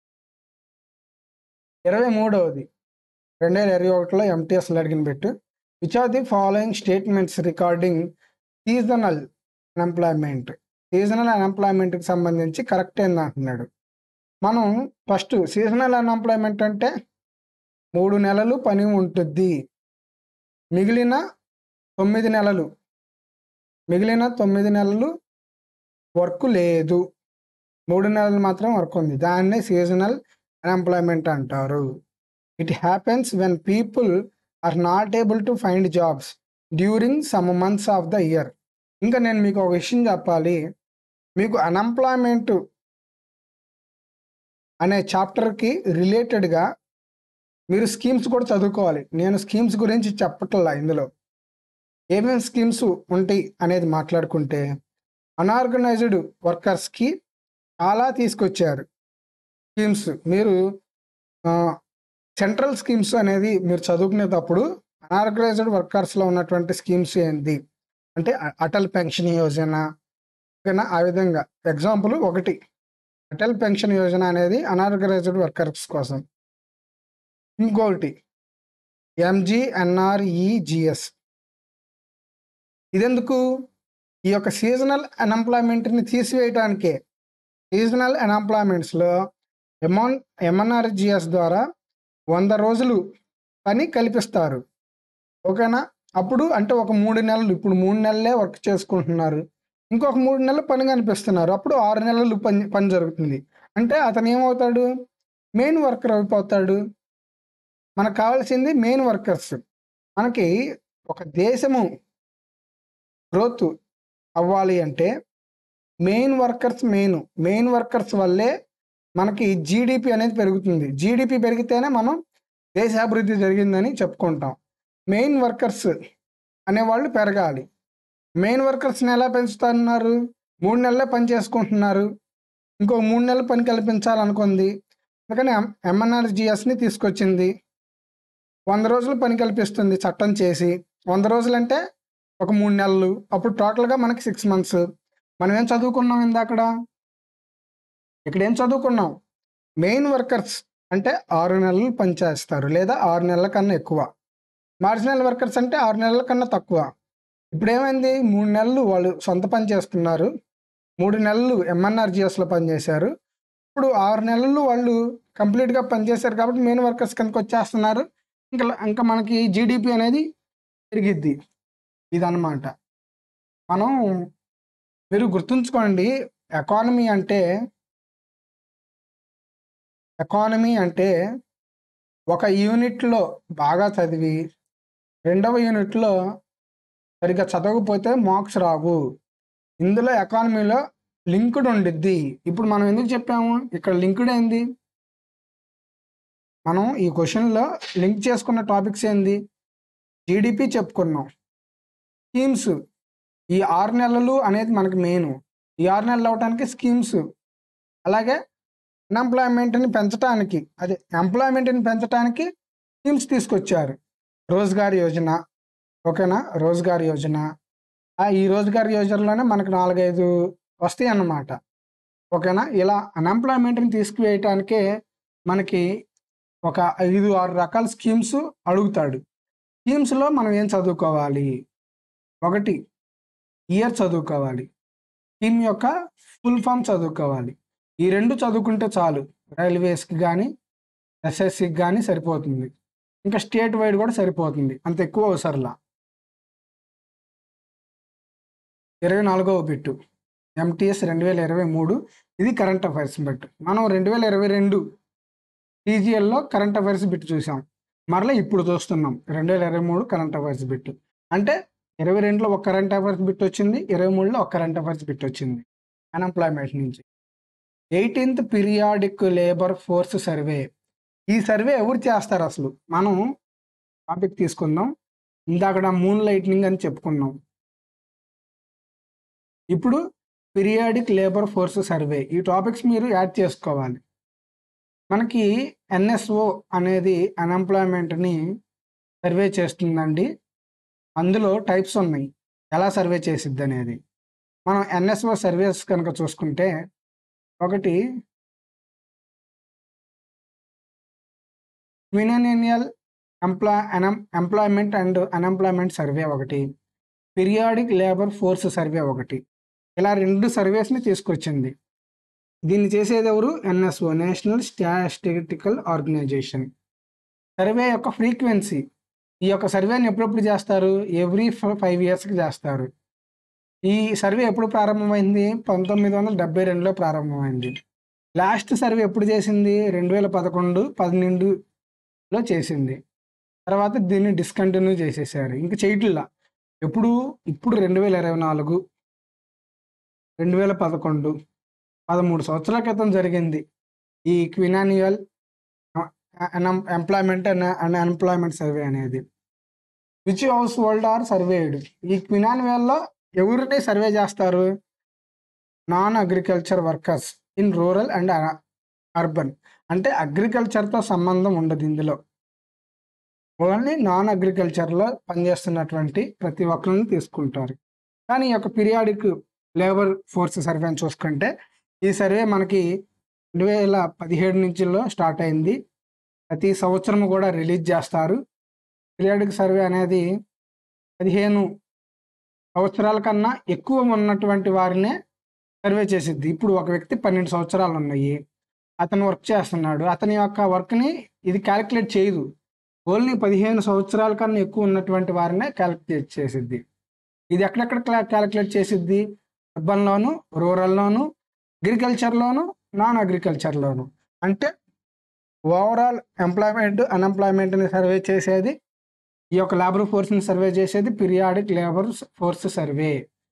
ఇరవై మూడవది రెండు వేల ఇరవై ఒకటిలో ఎంటీఎస్లో అడిగిన పెట్టు which are the following statements recording seasonal unemployment seasonal అన్ఎంప్లాయ్మెంట్కి సంబంధించి కరెక్ట్ ఏంది అంటున్నాడు మనం ఫస్ట్ సీజనల్ అన్ఎంప్లాయ్మెంట్ అంటే మూడు నెలలు పని ఉంటుంది మిగిలిన తొమ్మిది నెలలు మిగిలిన తొమ్మిది నెలలు వర్క్ లేదు మూడు నెలలు మాత్రం వర్క్ ఉంది దాన్నే సీజనల్ అన్ఎంప్లాయ్మెంట్ అంటారు it happens when people are not able to find jobs during some months of the year ఇంకా నేను మీకు ఒక విషయం చెప్పాలి మీకు అన్ఎంప్లాయ్మెంట్ అనే చాప్టర్కి రిలేటెడ్గా మీరు స్కీమ్స్ కూడా చదువుకోవాలి నేను స్కీమ్స్ గురించి చెప్పట్లా ఇందులో ఏమేమి స్కీమ్స్ ఉంటాయి అనేది మాట్లాడుకుంటే అనార్గనైజ్డ్ వర్కర్స్కి చాలా తీసుకొచ్చారు స్కీమ్స్ మీరు సెంట్రల్ స్కీమ్స్ అనేది మీరు చదువుకునేటప్పుడు అనార్గనైజ్డ్ వర్కర్స్లో ఉన్నటువంటి స్కీమ్స్ ఏంటి అంటే అ- అటల్ పెన్షన్ యోజన ఓకేనా ఆ విధంగా ఎగ్జాంపుల్ ఒకటి అటల్ పెన్షన్ యోజన అనేది అనార్గనైజ్డ్ వర్కర్స్ కోసం ఇంకొకటి ఎంజిఎన్ఆర్ఈజిఎస్ ఇదెందుకు ఈ యొక్క సీజనల్ అన్ఎంప్లాయ్మెంట్ని తీసివేయటానికే సీజనల్ అన్ఎంప్లాయ్మెంట్స్లో ఎమాన్ ఎంఎన్ఆర్జిఎస్ ద్వారా వంద రోజులు పని కల్పిస్తారు ఓకేనా అప్పుడు అంటే ఒక మూడు నెలలు ఇప్పుడు మూడు నెలలే వర్క్ చేసుకుంటున్నారు ఇంకొక మూడు నెలలు పని కనిపిస్తున్నారు అప్పుడు ఆరు నెలలు పని పని జరుగుతుంది అంటే అతను ఏమవుతాడు మెయిన్ వర్కర్ అయిపోతాడు మనకు కావాల్సింది మెయిన్ వర్కర్స్ మనకి ఒక దేశము గ్రోత్ అవ్వాలి అంటే main workers main main workers వల్లే మనకి జీడిపి అనేది పెరుగుతుంది జీడిపి పెరిగితేనే మనం దేశాభివృద్ధి జరిగిందని చెప్పుకుంటాం మెయిన్ వర్కర్స్ అనేవాళ్ళు పెరగాలి మెయిన్ వర్కర్స్ని ఎలా పెంచుతున్నారు మూడు నెలలే పని చేసుకుంటున్నారు ఇంకో మూడు నెలలు పని కల్పించాలనుకుంది అందుకని ఎంఎన్ఆర్జిఎస్ని తీసుకొచ్చింది వంద రోజులు పని కల్పిస్తుంది చట్టం చేసి వంద రోజులు అంటే ఒక మూడు నెలలు అప్పుడు టోటల్గా మనకి సిక్స్ మంత్స్ మనం ఏం చదువుకున్నాం ఇందాకడ ఇక్కడ ఏం చదువుకున్నాం మెయిన్ వర్కర్స్ అంటే ఆరు నెలలు పని చేస్తారు లేదా ఆరు నెలల కన్నా ఎక్కువ మార్జినల్ వర్కర్స్ అంటే ఆరు నెలల కన్నా తక్కువ ఇప్పుడు ఏమైంది మూడు నెలలు వాళ్ళు సొంత పని చేస్తున్నారు మూడు నెలలు ఎంఎన్ఆర్జిఎస్లో పనిచేశారు ఇప్పుడు ఆరు నెలలు వాళ్ళు కంప్లీట్గా పనిచేశారు కాబట్టి మెయిన్ వర్కర్స్ కిందకి వచ్చేస్తున్నారు ఇంకా ఇంకా మనకి జీడిపి అనేది పెరిగిద్ది ఇదన్నమాట మనం మీరు గుర్తుంచుకోండి ఎకానమీ అంటే ఎకానమీ అంటే ఒక యూనిట్లో బాగా చదివి రెండవ యూనిట్లో సరిగ్గా చదవకపోతే మార్క్స్ రావు ఇందులో ఎకానమీలో లింక్డ్ ఉండిద్ది ఇప్పుడు మనం ఎందుకు చెప్పాము ఇక్కడ లింక్డ్ ఏంది మనం ఈ క్వశ్చన్లో లింక్ చేసుకున్న టాపిక్స్ ఏంది జీడిపి చెప్పుకున్నాం స్కీమ్స్ ఈ ఆరు నెలలు అనేది మనకి మెయిన్ ఈ ఆరు నెలలు అవడానికి స్కీమ్స్ అలాగే అన్ఎంప్లాయ్మెంట్ని పెంచడానికి అదే ఎంప్లాయ్మెంట్ని పెంచడానికి స్కీమ్స్ తీసుకొచ్చారు రోజ్గార్ యోజన ఓకేనా రోజ్గార్ యోజన ఆ ఈ రోజ్గార్ యోజనలోనే మనకు నాలుగైదు వస్తాయి అన్నమాట ఓకేనా ఇలా అన్ఎంప్లాయ్మెంట్ని తీసుకువేయటానికే మనకి ఒక ఐదు ఆరు రకాల స్కీమ్స్ అడుగుతాడు స్కీమ్స్లో మనం ఏం చదువుకోవాలి ఒకటి ఇయర్ చదువుకోవాలి స్కీమ్ యొక్క ఫుల్ ఫామ్ చదువుకోవాలి ఈ రెండు చదువుకుంటే చాలు రైల్వేస్కి కానీ ఎస్ఎస్సికి కానీ సరిపోతుంది ఇంకా స్టేట్ వైడ్ కూడా సరిపోతుంది అంత ఎక్కువ అవసరంలా ఇరవై నాలుగవ బిట్టు ఎంటీఎస్ రెండు వేల ఇరవై మూడు ఇది కరెంట్ అఫైర్స్ బిట్ మనం రెండు వేల ఇరవై రెండు టీజీఎల్లో కరెంట్ అఫైర్స్ బిట్ చూసాం మరలా ఇప్పుడు చూస్తున్నాం రెండు వేల ఇరవై మూడు కరెంట్ అఫైర్స్ బిట్ అంటే ఇరవై రెండులో ఒక కరెంట్ అఫైర్స్ బిట్ వచ్చింది ఇరవై మూడులో ఒక కరెంట్ అఫైర్స్ బిట్ వచ్చింది అన్ఎంప్లాయ్మెంట్ నుంచి eighteenth periodic labour force survey ఈ సర్వే ఎవరు చేస్తారు అసలు మనం టాపిక్ తీసుకుందాం ఇందాక మూన్ లైట్నింగ్ అని చెప్పుకున్నాం ఇప్పుడు పీరియాడిక్ లేబర్ ఫోర్స్ సర్వే ఈ టాపిక్స్ మీరు యాడ్ చేసుకోవాలి మనకి ఎన్ఎస్ఓ అనేది అన్ఎంప్లాయ్మెంట్ని సర్వే చేస్తుందండి అందులో టైప్స్ ఉన్నాయి ఎలా సర్వే చేసిద్ది అనేది మనం ఎన్ఎస్ఓ సర్వీస్ కనుక చూసుకుంటే ఒకటి quinquennial employ employment and unemployment survey ఒకటి పీరియాడిక్ లేబర్ ఫోర్స్ సర్వే ఒకటి ఇలా రెండు సర్వేస్ని తీసుకొచ్చింది దీన్ని చేసేది ఎవరు NSO national statistical organization survey యొక్క ఫ్రీక్వెన్సీ ఈ యొక్క సర్వేని ఎప్పుడెప్పుడు చేస్తారు ఎవ్రీ ఫైవ్ ఇయర్స్కి చేస్తారు ఈ సర్వే ఎప్పుడు ప్రారంభమైంది పంతొమ్మిది వందల డెబ్బై రెండులో ప్రారంభమైంది లాస్ట్ సర్వే ఎప్పుడు చేసింది రెండు వేల పదకొండు పన్నెండులో చేసింది తర్వాత దీన్ని డిస్కంటిన్యూ చేసేసారు ఇంకా చేయట్లా ఎప్పుడు ఇప్పుడు రెండు వేల ఇరవై నాలుగు రెండు వేల పదకొండు పదమూడు సంవత్సరాల క్రితం జరిగింది ఈ quinquennial employment and unemployment survey అనేది which household are surveyed ఈ క్వినాన్యువల్లో ఎవరిని సర్వే చేస్తారు non agriculture workers in rural and urban అంటే అగ్రికల్చర్తో సంబంధం ఉండదు ఇందులో ఓన్లీ నాన్ అగ్రికల్చర్లో పనిచేస్తున్నటువంటి ప్రతి ఒక్కరిని తీసుకుంటారు కానీ ఈ యొక్క పీరియాడిక్ లేబర్ ఫోర్స్ సర్వేని చూసుకుంటే ఈ సర్వే మనకి రెండు వేల పదిహేడు నుంచిలో స్టార్ట్ అయింది ప్రతి సంవత్సరం కూడా రిలీజ్ చేస్తారు పీరియాడిక్ సర్వే అనేది పదిహేను సంవత్సరాల కన్నా ఎక్కువ ఉన్నటువంటి వారినే సర్వే చేసిద్ది ఇప్పుడు ఒక వ్యక్తి పన్నెండు సంవత్సరాలు ఉన్నాయి అతను వర్క్ చేస్తున్నాడు అతని యొక్క వర్క్ని ఇది క్యాలిక్యులేట్ చేయదు ఓన్లీ పదిహేను సంవత్సరాల కన్నా ఎక్కువ ఉన్నటువంటి వారినే క్యాలిక్యులేట్ చేసిద్ది ఇది ఎక్కడెక్కడ క్యాలిక్యులేట్ చేసిద్ది అర్బన్లోను రూరల్లోను అగ్రికల్చర్లోను నాన్ అగ్రికల్చర్లోను అంటే ఓవరాల్ ఎంప్లాయ్మెంట్ అన్ఎంప్లాయ్మెంట్ని సర్వే చేసేది ఈ యొక్క లేబర్ ఫోర్స్ని సర్వే చేసేది periodic labour force survey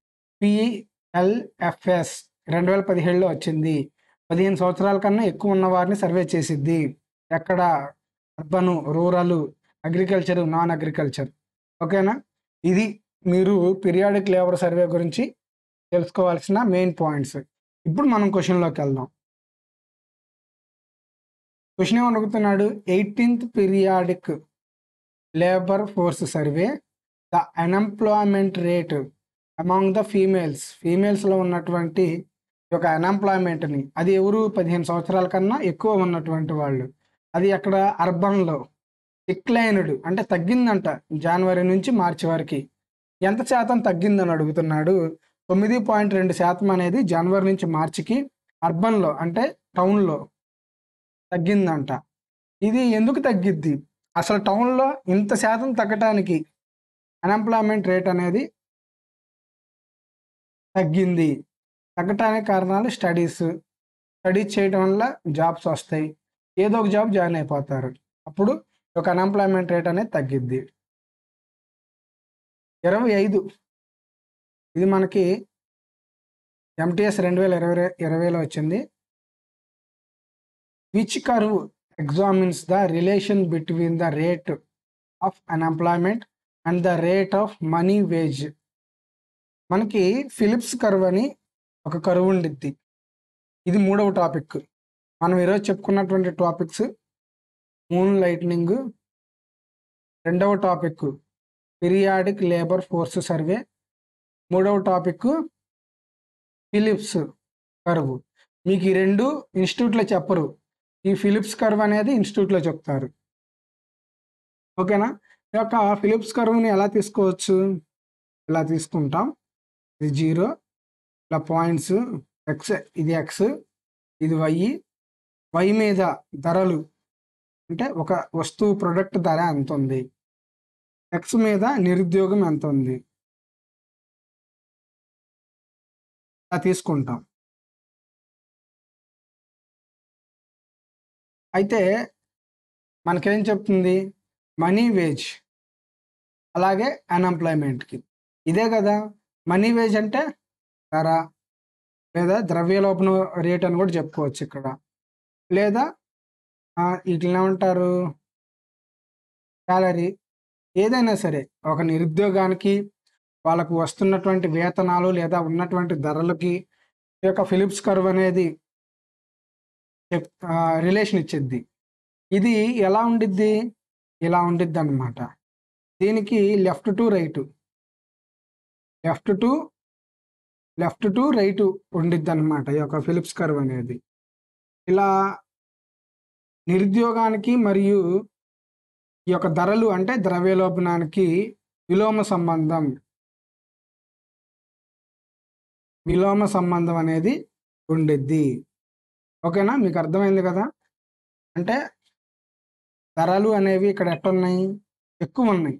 PLFS రెండు వేల పదిహేడులో వచ్చింది పదిహేను సంవత్సరాల కన్నా ఎక్కువ ఉన్న వారిని సర్వే చేసిద్ది ఎక్కడ urban rural agriculture non agriculture ఓకేనా ఇది మీరు పీరియాడిక్ లేబర్ సర్వే గురించి తెలుసుకోవాల్సిన మెయిన్ పాయింట్స్ ఇప్పుడు మనం క్వశ్చన్లోకి వెళ్దాం క్వశ్చన్ ఏమని అడుగుతున్నాడు eighteenth periodic labour force survey the unemployment rate among the females ఫీమేల్స్లో ఉన్నటువంటి ఒక అన్ఎంప్లాయ్మెంట్ని అది ఎవరు పదిహేను సంవత్సరాల కన్నా ఎక్కువ ఉన్నటువంటి వాళ్ళు అది అక్కడ అర్బన్లో డిక్లైన్డ్ అంటే తగ్గిందంట జనవరి నుంచి మార్చి వరకు ఎంత శాతం తగ్గిందని అడుగుతున్నాడు తొమ్మిది పాయింట్ రెండు శాతం అనేది జనవరి నుంచి మార్చికి అర్బన్లో అంటే టౌన్లో తగ్గిందంట ఇది ఎందుకు తగ్గిద్ది అసలు టౌన్లో ఇంత శాతం తగ్గటానికి అన్ఎంప్లాయ్మెంట్ రేట్ అనేది తగ్గింది తగ్గటానికి కారణాలు స్టడీస్ స్టడీస్ చేయడం వల్ల జాబ్స్ వస్తాయి ఏదో ఒక జాబ్ జాయిన్ అయిపోతారు అప్పుడు ఒక అన్ఎంప్లాయ్మెంట్ రేట్ అనేది తగ్గిద్ది ఇరవై ఐదు ఇది మనకి ఎంటీఎస్ రెండు వేల ఇరవై ఇరవైలో వచ్చింది which curve examines the relation between the rate of unemployment and the rate of money wage మనకి ఫిలిప్స్ కర్వ్ అని ఒక కరువు ఉండిద్ది ఇది మూడవ టాపిక్ మనం ఈరోజు చెప్పుకున్నటువంటి టాపిక్స్ మూన్ లైట్నింగ్ రెండవ topic periodic labour force survey మూడవ టాపిక్ ఫిలిప్స్ కరువు మీకు ఈ రెండు ఇన్స్టిట్యూట్లో చెప్పరు ఈ ఫిలిప్స్ కర్వ్ అనేది ఇన్స్టిట్యూట్లో చెప్తారు ఓకేనా ఈ యొక్క ఫిలిప్స్ కర్వ్ని ఎలా తీసుకోవచ్చు ఇలా తీసుకుంటాం ఇది జీరో ఇలా పాయింట్స్ ఎక్స్ ఇది ఎక్స్ ఇది వై వై మీద ధరలు అంటే ఒక వస్తువు ప్రొడక్ట్ ధర ఎంత ఉంది ఎక్స్ మీద నిరుద్యోగం ఎంత ఉంది అలా తీసుకుంటాం అయితే మనకేం చెప్తుంది మనీ వేజ్ అలాగే అన్ఎంప్లాయ్మెంట్కి ఇదే కదా మనీ వేజ్ అంటే ధర లేదా ద్రవ్యలోపన రేట్ అని కూడా చెప్పుకోవచ్చు ఇక్కడ లేదా వీటిని ఏమంటారు శాలరీ ఏదైనా సరే ఒక నిరుద్యోగానికి వాళ్ళకు వస్తున్నటువంటి వేతనాలు లేదా ఉన్నటువంటి ధరలకి ఈ యొక్క ఫిలిప్స్ కర్వ్ అనేది రిలేషన్ ఇచ్చిద్ది ఇది ఎలా ఉండిద్ది ఇలా ఉండిద్ది అనమాట దీనికి left to right left to left to right ఉండిద్ది అనమాట ఈ యొక్క ఫిలిప్స్ కర్వ్ అనేది ఇలా నిరుద్యోగానికి మరియు ఈ యొక్క ధరలు అంటే ద్రవ్యలోపనానికి విలోమ సంబంధం విలోమ సంబంధం అనేది ఉండిద్ది ఓకేనా మీకు అర్థమైంది కదా అంటే ధరలు అనేవి ఇక్కడ ఎట్టున్నాయి ఎక్కువ ఉన్నాయి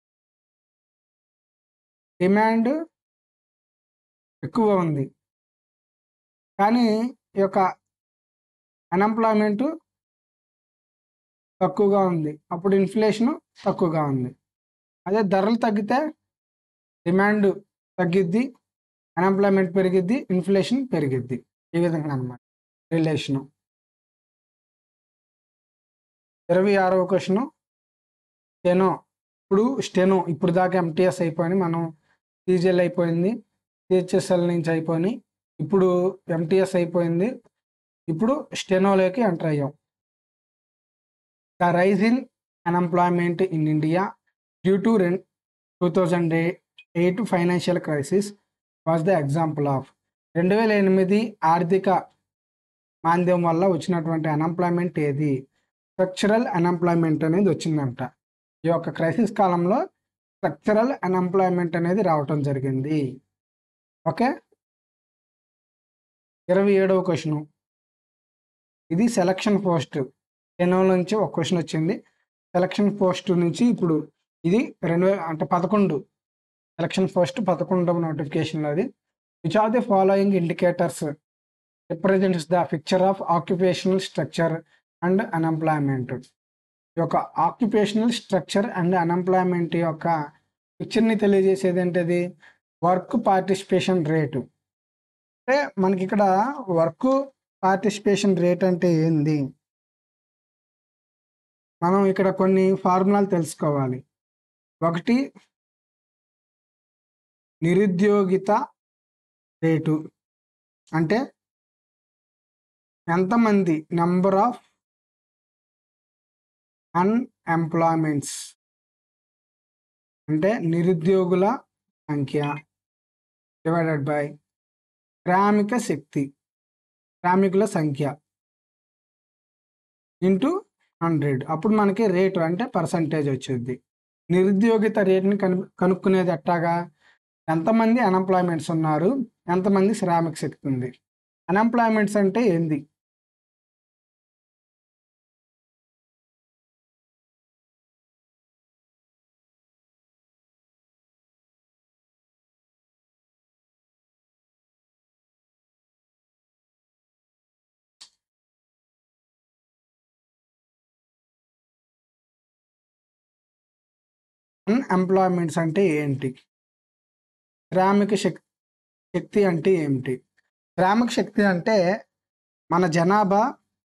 డిమాండ్ ఎక్కువ ఉంది కానీ ఈ యొక్క అన్ఎంప్లాయ్మెంట్ తక్కువగా ఉంది అప్పుడు ఇన్ఫ్లేషన్ తక్కువగా ఉంది అదే ధరలు తగ్గితే డిమాండ్ తగ్గిద్ది అన్ఎంప్లాయ్మెంట్ పెరిగిద్ది ఇన్ఫ్లేషన్ పెరిగిద్ది ఈ విధంగా అనమాట రిలేషను ఇరవై ఆరవ క్వశ్చన్ స్టెనో ఇప్పుడు స్టెనో ఇప్పుడు దాకా ఎంటీఎస్ అయిపోయింది మనం సీజీఎల్ అయిపోయింది సిహెచ్ఎస్ఎల్ నుంచి అయిపోయి ఇప్పుడు ఎంటీఎస్ అయిపోయింది ఇప్పుడు స్టెనోలోకి ఎంటర్ అయ్యాం the rise in unemployment in India due to రెన్ two thousand eight financial crisis was the example of రెండు వేల ఎనిమిది ఆర్థిక మాంద్యం వల్ల వచ్చినటువంటి అన్ఎంప్లాయ్మెంట్ ఏది స్ట్రక్చరల్ అన్ఎంప్లాయ్మెంట్ అనేది వచ్చిందంట ఈ యొక్క క్రైసిస్ కాలంలో స్ట్రక్చరల్ అన్ఎంప్లాయ్మెంట్ అనేది రావటం జరిగింది ఓకే ఇరవై ఏడవ క్వశ్చన్ ఇది సెలక్షన్ పోస్ట్ ఎన్నో నుంచి ఒక క్వశ్చన్ వచ్చింది సెలక్షన్ పోస్ట్ నుంచి ఇప్పుడు ఇది రెండు వేల అంటే పదకొండు సెలక్షన్ పోస్ట్ పదకొండవ నోటిఫికేషన్లో అది which are the following indicators represents the picture of occupational structure and unemployment ఈ యొక్క ఆక్యుపేషనల్ స్ట్రక్చర్ అండ్ అన్ఎంప్లాయ్మెంట్ యొక్క పిక్చర్ని తెలియజేసేది ఏంటది వర్క్ పార్టిసిపేషన్ రేటు అంటే మనకి ఇక్కడ వర్క్ పార్టిసిపేషన్ రేట్ అంటే ఏంది మనం ఇక్కడ కొన్ని ఫార్ములాలు తెలుసుకోవాలి ఒకటి నిరుద్యోగిత రేటు అంటే ఎంతమంది నెంబర్ ఆఫ్ అన్ఎంప్లాయ్మెంట్స్ అంటే నిరుద్యోగుల సంఖ్య డివైడెడ్ బై శ్రామిక శక్తి శ్రామికుల సంఖ్య ఇంటూ హండ్రెడ్ అప్పుడు మనకి రేటు అంటే పర్సంటేజ్ వచ్చింది నిరుద్యోగిత రేటుని కను కనుక్కునేది ఎట్టాగా ఎంతమంది అన్ఎంప్లాయ్మెంట్స్ ఉన్నారు ఎంతమంది శ్రామిక శక్తి ఉంది అన్ఎంప్లాయ్మెంట్స్ అంటే ఏంది అన్ఎంప్లాయ్మెంట్స్ అంటే ఏంటి శ్రామిక శక్తి శక్తి అంటే ఏమిటి శ్రామిక శక్తి అంటే మన జనాభా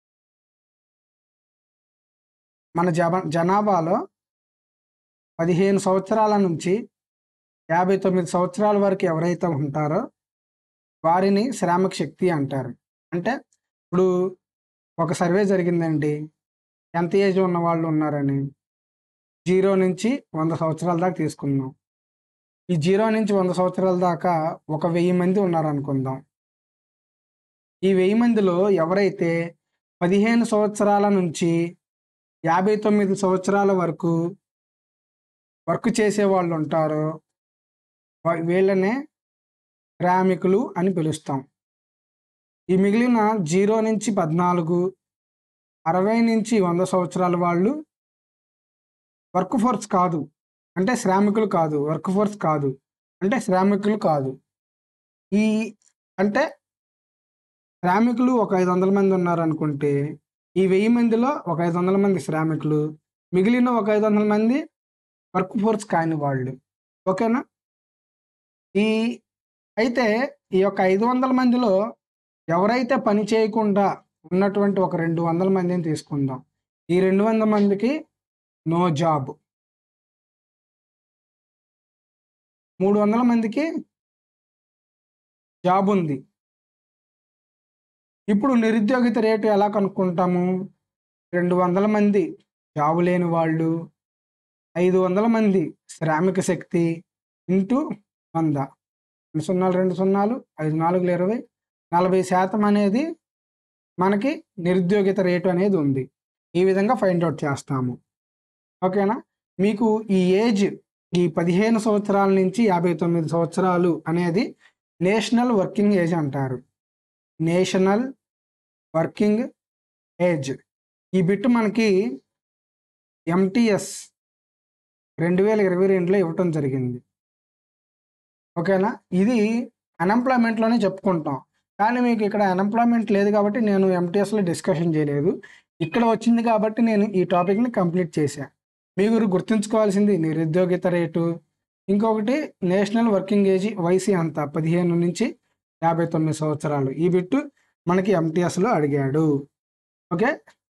మన జబ జనాభాలో పదిహేను సంవత్సరాల నుంచి యాభై తొమ్మిది సంవత్సరాల వరకు ఎవరైతే ఉంటారో వారిని శ్రామిక శక్తి అంటారు అంటే ఇప్పుడు ఒక సర్వే జరిగిందండి ఎంత ఏజ్ ఉన్న వాళ్ళు ఉన్నారని జీరో నుంచి వంద సంవత్సరాల దాకా తీసుకుందాం ఈ జీరో నుంచి వంద సంవత్సరాల దాకా ఒక వెయ్యి మంది ఉన్నారనుకుందాం ఈ వెయ్యి మందిలో ఎవరైతే పదిహేను సంవత్సరాల నుంచి యాభై తొమ్మిది సంవత్సరాల వరకు వర్క్ చేసే వాళ్ళు ఉంటారో వా- వీళ్ళనే శ్రామికులు అని పిలుస్తాం ఈ మిగిలిన జీరో నుంచి పద్నాలుగు అరవై నుంచి వంద సంవత్సరాల వాళ్ళు వర్క్ ఫోర్స్ కాదు అంటే శ్రామికులు కాదు వర్క్ ఫోర్స్ కాదు అంటే శ్రామికులు కాదు ఈ అంటే శ్రామికులు ఒక ఐదు వందల మంది ఉన్నారనుకుంటే ఈ వెయ్యి మందిలో ఒక ఐదు వందల మంది శ్రామికులు మిగిలిన ఒక ఐదు వందల మంది వర్క్ ఫోర్స్ కాని వాళ్ళు ఓకేనా ఈ అయితే ఈ యొక్క ఐదు వందల మందిలో ఎవరైతే పని చేయకుండా ఉన్నటువంటి ఒక రెండు వందల మందిని తీసుకుందాం ఈ రెండు వందల మందికి నో జాబ్ మూడు వందల మందికి జాబ్ ఉంది ఇప్పుడు నిరుద్యోగిత రేటు ఎలా కనుక్కుంటాము రెండు వందల మంది జాబు లేని వాళ్ళు ఐదు వందల మంది శ్రామిక శక్తి ఇంటూ వంద రెండు సున్నాలు రెండు సున్నాలు ఐదు నాలుగులు ఇరవై నలభై శాతం అనేది మనకి నిరుద్యోగిత రేటు అనేది ఉంది ఈ విధంగా ఫైండ్ అవుట్ చేస్తాము ఓకేనా మీకు ఈ ఏజ్ ఈ పదిహేను సంవత్సరాల నుంచి యాభై తొమ్మిది సంవత్సరాలు అనేది నేషనల్ వర్కింగ్ ఏజ్ అంటారు నేషనల్ వర్కింగ్ ఏజ్ ఈ బిట్ మనకి ఎంటీఎస్ రెండు వేల ఇరవై రెండులో ఇవ్వటం జరిగింది ఓకేనా ఇది అన్ఎంప్లాయ్మెంట్లోనే చెప్పుకుంటాం కానీ మీకు ఇక్కడ అన్ఎంప్లాయ్మెంట్ లేదు కాబట్టి నేను ఎంటీఎస్లో డిస్కషన్ చేయలేదు ఇక్కడ వచ్చింది కాబట్టి నేను ఈ టాపిక్ని కంప్లీట్ చేశాను మీరు గుర్తుంచుకోవాల్సింది నిరుద్యోగిత రేటు ఇంకొకటి నేషనల్ వర్కింగ్ ఏజ్ వయసు అంత పదిహేను నుంచి యాభై తొమ్మిది సంవత్సరాలు ఈ బిట్టు మనకి ఎంటీఎస్లో అడిగాడు ఓకే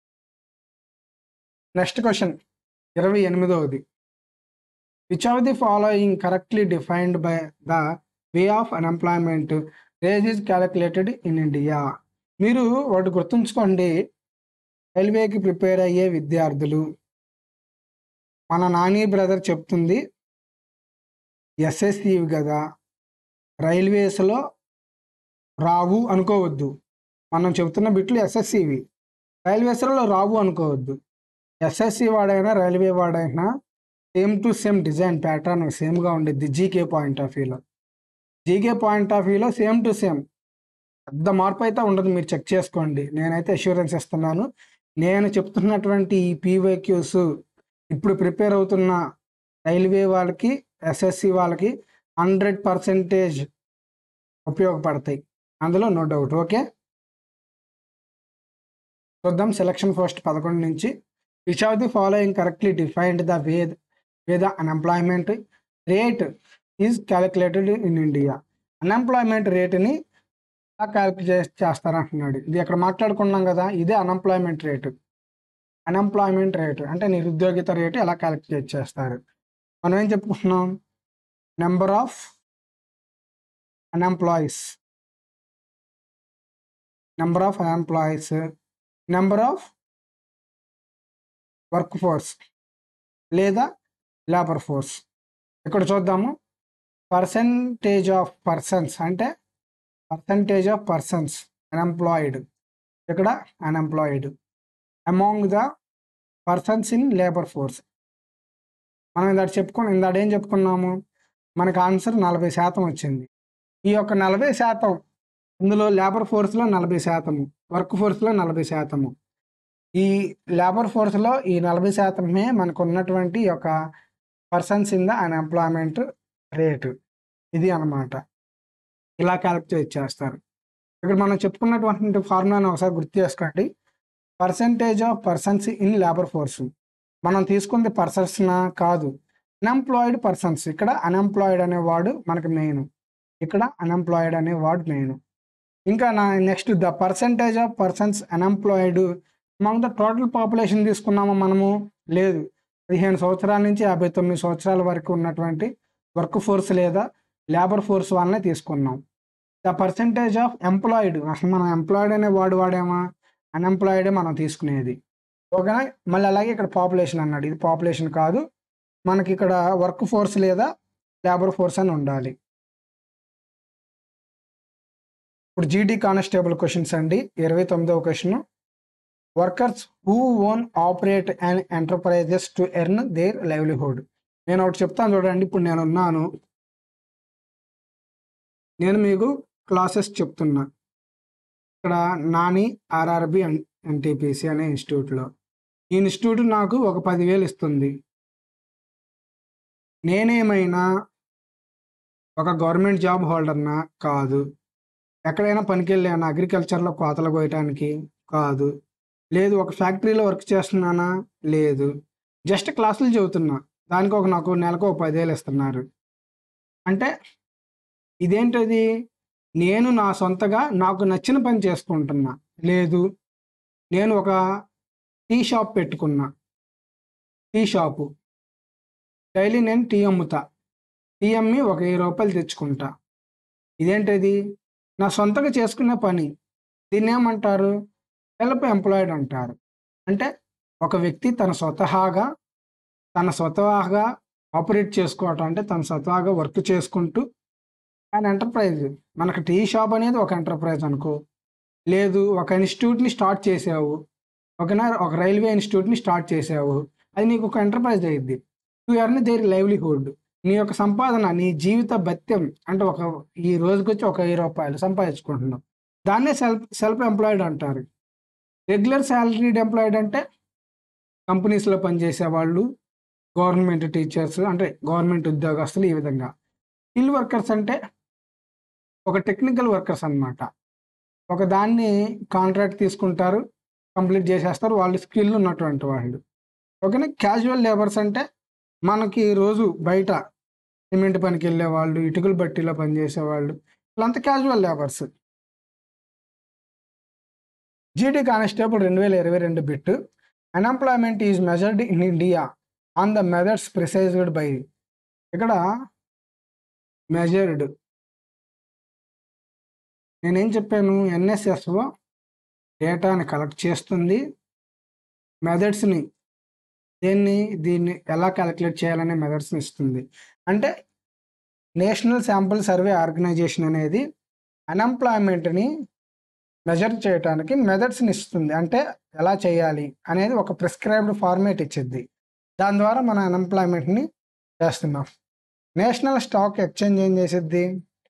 నెక్స్ట్ క్వశ్చన్ ఇరవై ఎనిమిదవది which of the following correctly defined by the way of unemployment rate is calculated in India మీరు వాటి గుర్తుంచుకోండి రైల్వేకి ప్రిపేర్ అయ్యే విద్యార్థులు మన నాని బ్రదర్ చెప్తుంది ఎస్ఎస్సి కదా రైల్వేస్లో రావు అనుకోవద్దు మనం చెబుతున్న బిట్లు ఎస్ఎస్సివి రైల్వేస్లో రావు అనుకోవద్దు ఎస్ఎస్సి వాడైనా రైల్వే వాడైనా same to same design pattern సేమ్గా ఉండిద్ది జీకే పాయింట్ ఆఫ్ వ్యూలో జీకే పాయింట్ ఆఫ్ వ్యూలో సేమ్ టు సేమ్ పెద్ద మార్పు అయితే ఉండదు మీరు చెక్ చేసుకోండి నేనైతే అష్యూరెన్స్ ఇస్తున్నాను నేను చెప్తున్నటువంటి ఈ పీవైక్యూస్ ఇప్పుడు ప్రిపేర్ అవుతున్న రైల్వే వాళ్ళకి ఎస్ఎస్సి వాళ్ళకి హండ్రెడ్ పర్సెంటేజ్ ఉపయోగపడతాయి అందులో నో డౌట్ ఓకే చూద్దాం సెలక్షన్ పోస్ట్ పదకొండు నుంచి which of the following correctly defined the way way the unemployment rate is calculated in India అన్ఎంప్లాయ్మెంట్ రేటుని ఎలా క్యాలిక్యులేట్ చేస్తారంటున్నాడు ఇది ఇక్కడ మాట్లాడుకున్నాం కదా ఇదే అన్ఎంప్లాయ్మెంట్ రేటు అన్ఎంప్లాయ్మెంట్ రేటు అంటే నిరుద్యోగిత రేటు ఎలా క్యాలిక్యులేట్ చేస్తారు మనం ఏం చెప్పుకుంటున్నాం number of unemployees number of unemployees number of work force లేదా లేబర్ ఫోర్స్ ఇక్కడ చూద్దాము పర్సంటేజ్ ఆఫ్ పర్సన్స్ అంటే పర్సంటేజ్ ఆఫ్ పర్సన్స్ అన్ఎంప్లాయిడ్ ఇక్కడ unemployed among the persons in labour force మనం ఇందాక చెప్పుకున్నాం ఇందాక ఏం చెప్పుకున్నాము మనకు ఆన్సర్ నలభై శాతం వచ్చింది ఈ యొక్క నలభై శాతం ఇందులో లేబర్ ఫోర్స్లో నలభై శాతము వర్క్ ఫోర్స్లో నలభై శాతము ఈ లేబర్ ఫోర్స్లో ఈ నలభై శాతమే మనకు ఉన్నటువంటి ఈ యొక్క persons in the unemployment rate ఇది అన్నమాట ఇలా క్యాలిక్యులేట్ చేస్తారు ఇక్కడ మనం చెప్పుకున్నటువంటి ఫార్ములాని ఒకసారి గుర్తు చేసుకోండి percentage of persons in labour force మనం తీసుకుంది పర్సన్స్నా కాదు అన్ఎంప్లాయిడ్ పర్సన్స్ ఇక్కడ అన్ఎంప్లాయిడ్ అనే వాడు మనకు మెయిన్ ఇక్కడ అన్ఎంప్లాయిడ్ అనే వాడు మెయిన్ ఇంకా నా next the percentage of persons unemployed among the total population తీసుకున్నామా మనము లేదు పదిహేను సంవత్సరాల నుంచి యాభై తొమ్మిది సంవత్సరాల వరకు ఉన్నటువంటి వర్క్ ఫోర్స్ లేదా లేబర్ ఫోర్స్ వాళ్ళనే తీసుకున్నాం ద పర్సంటేజ్ ఆఫ్ ఎంప్లాయిడ్ అసలు మనం ఎంప్లాయిడ్ అనే వాడు వాడేమా అన్ఎంప్లాయిడే మనం తీసుకునేది ఓకేనా మళ్ళీ అలాగే ఇక్కడ పాపులేషన్ అన్నాడు ఇది పాపులేషన్ కాదు మనకి ఇక్కడ వర్క్ ఫోర్స్ లేదా లేబర్ ఫోర్స్ అని ఉండాలి ఇప్పుడు జీడీ కానిస్టేబుల్ క్వశ్చన్స్ అండి ఇరవై తొమ్మిదవ question workers who own operate and enterprises to earn their livelihood నేను ఒకటి చెప్తాను చూడండి ఇప్పుడు నేను ఉన్నాను నేను మీకు క్లాసెస్ చెప్తున్నా ఇక్కడ నాని ఆర్ఆర్బి ఎన్టీపీసీ అనే ఇన్స్టిట్యూట్లో ఈ ఇన్స్టిట్యూట్ నాకు ఒక పదివేలు ఇస్తుంది నేనేమైనా ఒక గవర్నమెంట్ జాబ్ హోల్డర్నా కాదు ఎక్కడైనా పనికి వెళ్ళాను అగ్రికల్చర్లో కోతలు కోయటానికి కాదు లేదు ఒక ఫ్యాక్టరీలో వర్క్ చేస్తున్నానా లేదు జస్ట్ క్లాసులు చెబుతున్నా దానికి ఒక నాకు నెలకు ఒక పదివేలు ఇస్తున్నారు అంటే ఇదేంటది నేను నా సొంతగా నాకు నచ్చిన పని చేసుకుంటున్నా లేదు నేను ఒక టీ షాప్ పెట్టుకున్నా టీ షాపు డైలీ నేను టీ అమ్ముతా టీ అమ్మి ఒక వెయ్యి రూపాయలు తెచ్చుకుంటా ఇదేంటది నా సొంతగా చేసుకునే పని దీన్ని ఏమంటారు సెల్ఫ్ ఎంప్లాయిడ్ అంటారు అంటే ఒక వ్యక్తి తన స్వతహాగా తన స్వతహాగా ఆపరేట్ చేసుకోవటం అంటే తన స్వతహాగా వర్క్ చేసుకుంటూ ఆయన ఎంటర్ప్రైజ్ మనకు టీ షాప్ అనేది ఒక ఎంటర్ప్రైజ్ అనుకో లేదు ఒక ఇన్స్టిట్యూట్ని స్టార్ట్ చేసావు ఒకనా ఒక రైల్వే ఇన్స్టిట్యూట్ని స్టార్ట్ చేసావు అది నీకు ఒక ఎంటర్ప్రైజ్ అయ్యిద్ది టు ఎర్న్ దేర్ లైవ్లీహుడ్ నీ యొక్క సంపాదన నీ జీవిత భత్యం అంటే ఒక ఈ రోజుకి వచ్చి ఒక వెయ్యి రూపాయలు సంపాదించుకుంటున్నావు దాన్నే సెల్ఫ్ సెల్ఫ్ ఎంప్లాయిడ్ అంటారు రెగ్యులర్ శాలరీడ్ ఎంప్లాయిడ్ అంటే కంపెనీస్లో పనిచేసే వాళ్ళు గవర్నమెంట్ టీచర్స్ అంటే గవర్నమెంట్ ఉద్యోగస్తులు ఈ విధంగా స్కిల్ వర్కర్స్ అంటే ఒక టెక్నికల్ వర్కర్స్ అన్నమాట ఒక దాన్ని కాంట్రాక్ట్ తీసుకుంటారు కంప్లీట్ చేసేస్తారు వాళ్ళు స్కిల్ ఉన్నటువంటి వాళ్ళు ఓకేనా క్యాజువల్ లేబర్స్ అంటే మనకి రోజు బయట సిమెంట్ పనికి వెళ్ళే వాళ్ళు ఇటుకల బట్టీలో పనిచేసే వాళ్ళు వీళ్ళంతా క్యాజువల్ లేబర్స్ జీడీ కానిస్టేబుల్ రెండు వేల ఇరవై రెండు bit unemployment is measured in India on the methods precised by ఇక్కడ మెజర్డ్ నేనేం చెప్పాను ఎన్ఎస్ఎస్ఓ డేటాని కలెక్ట్ చేస్తుంది మెథడ్స్ని దీన్ని దీన్ని ఎలా క్యాలిక్యులేట్ చేయాలనే మెథడ్స్ని ఇస్తుంది అంటే నేషనల్ శాంపుల్ సర్వే ఆర్గనైజేషన్ అనేది అన్ఎంప్లాయ్మెంట్ని మెజర్ చేయడానికి మెథడ్స్ని ఇస్తుంది అంటే ఎలా చేయాలి అనేది ఒక ప్రిస్క్రైబ్డ్ ఫార్మేట్ ఇచ్చింది దాని ద్వారా మన అన్ఎంప్లాయ్మెంట్ని చేస్తున్నాం నేషనల్ స్టాక్ ఎక్స్చేంజ్ ఏం చేసిద్ది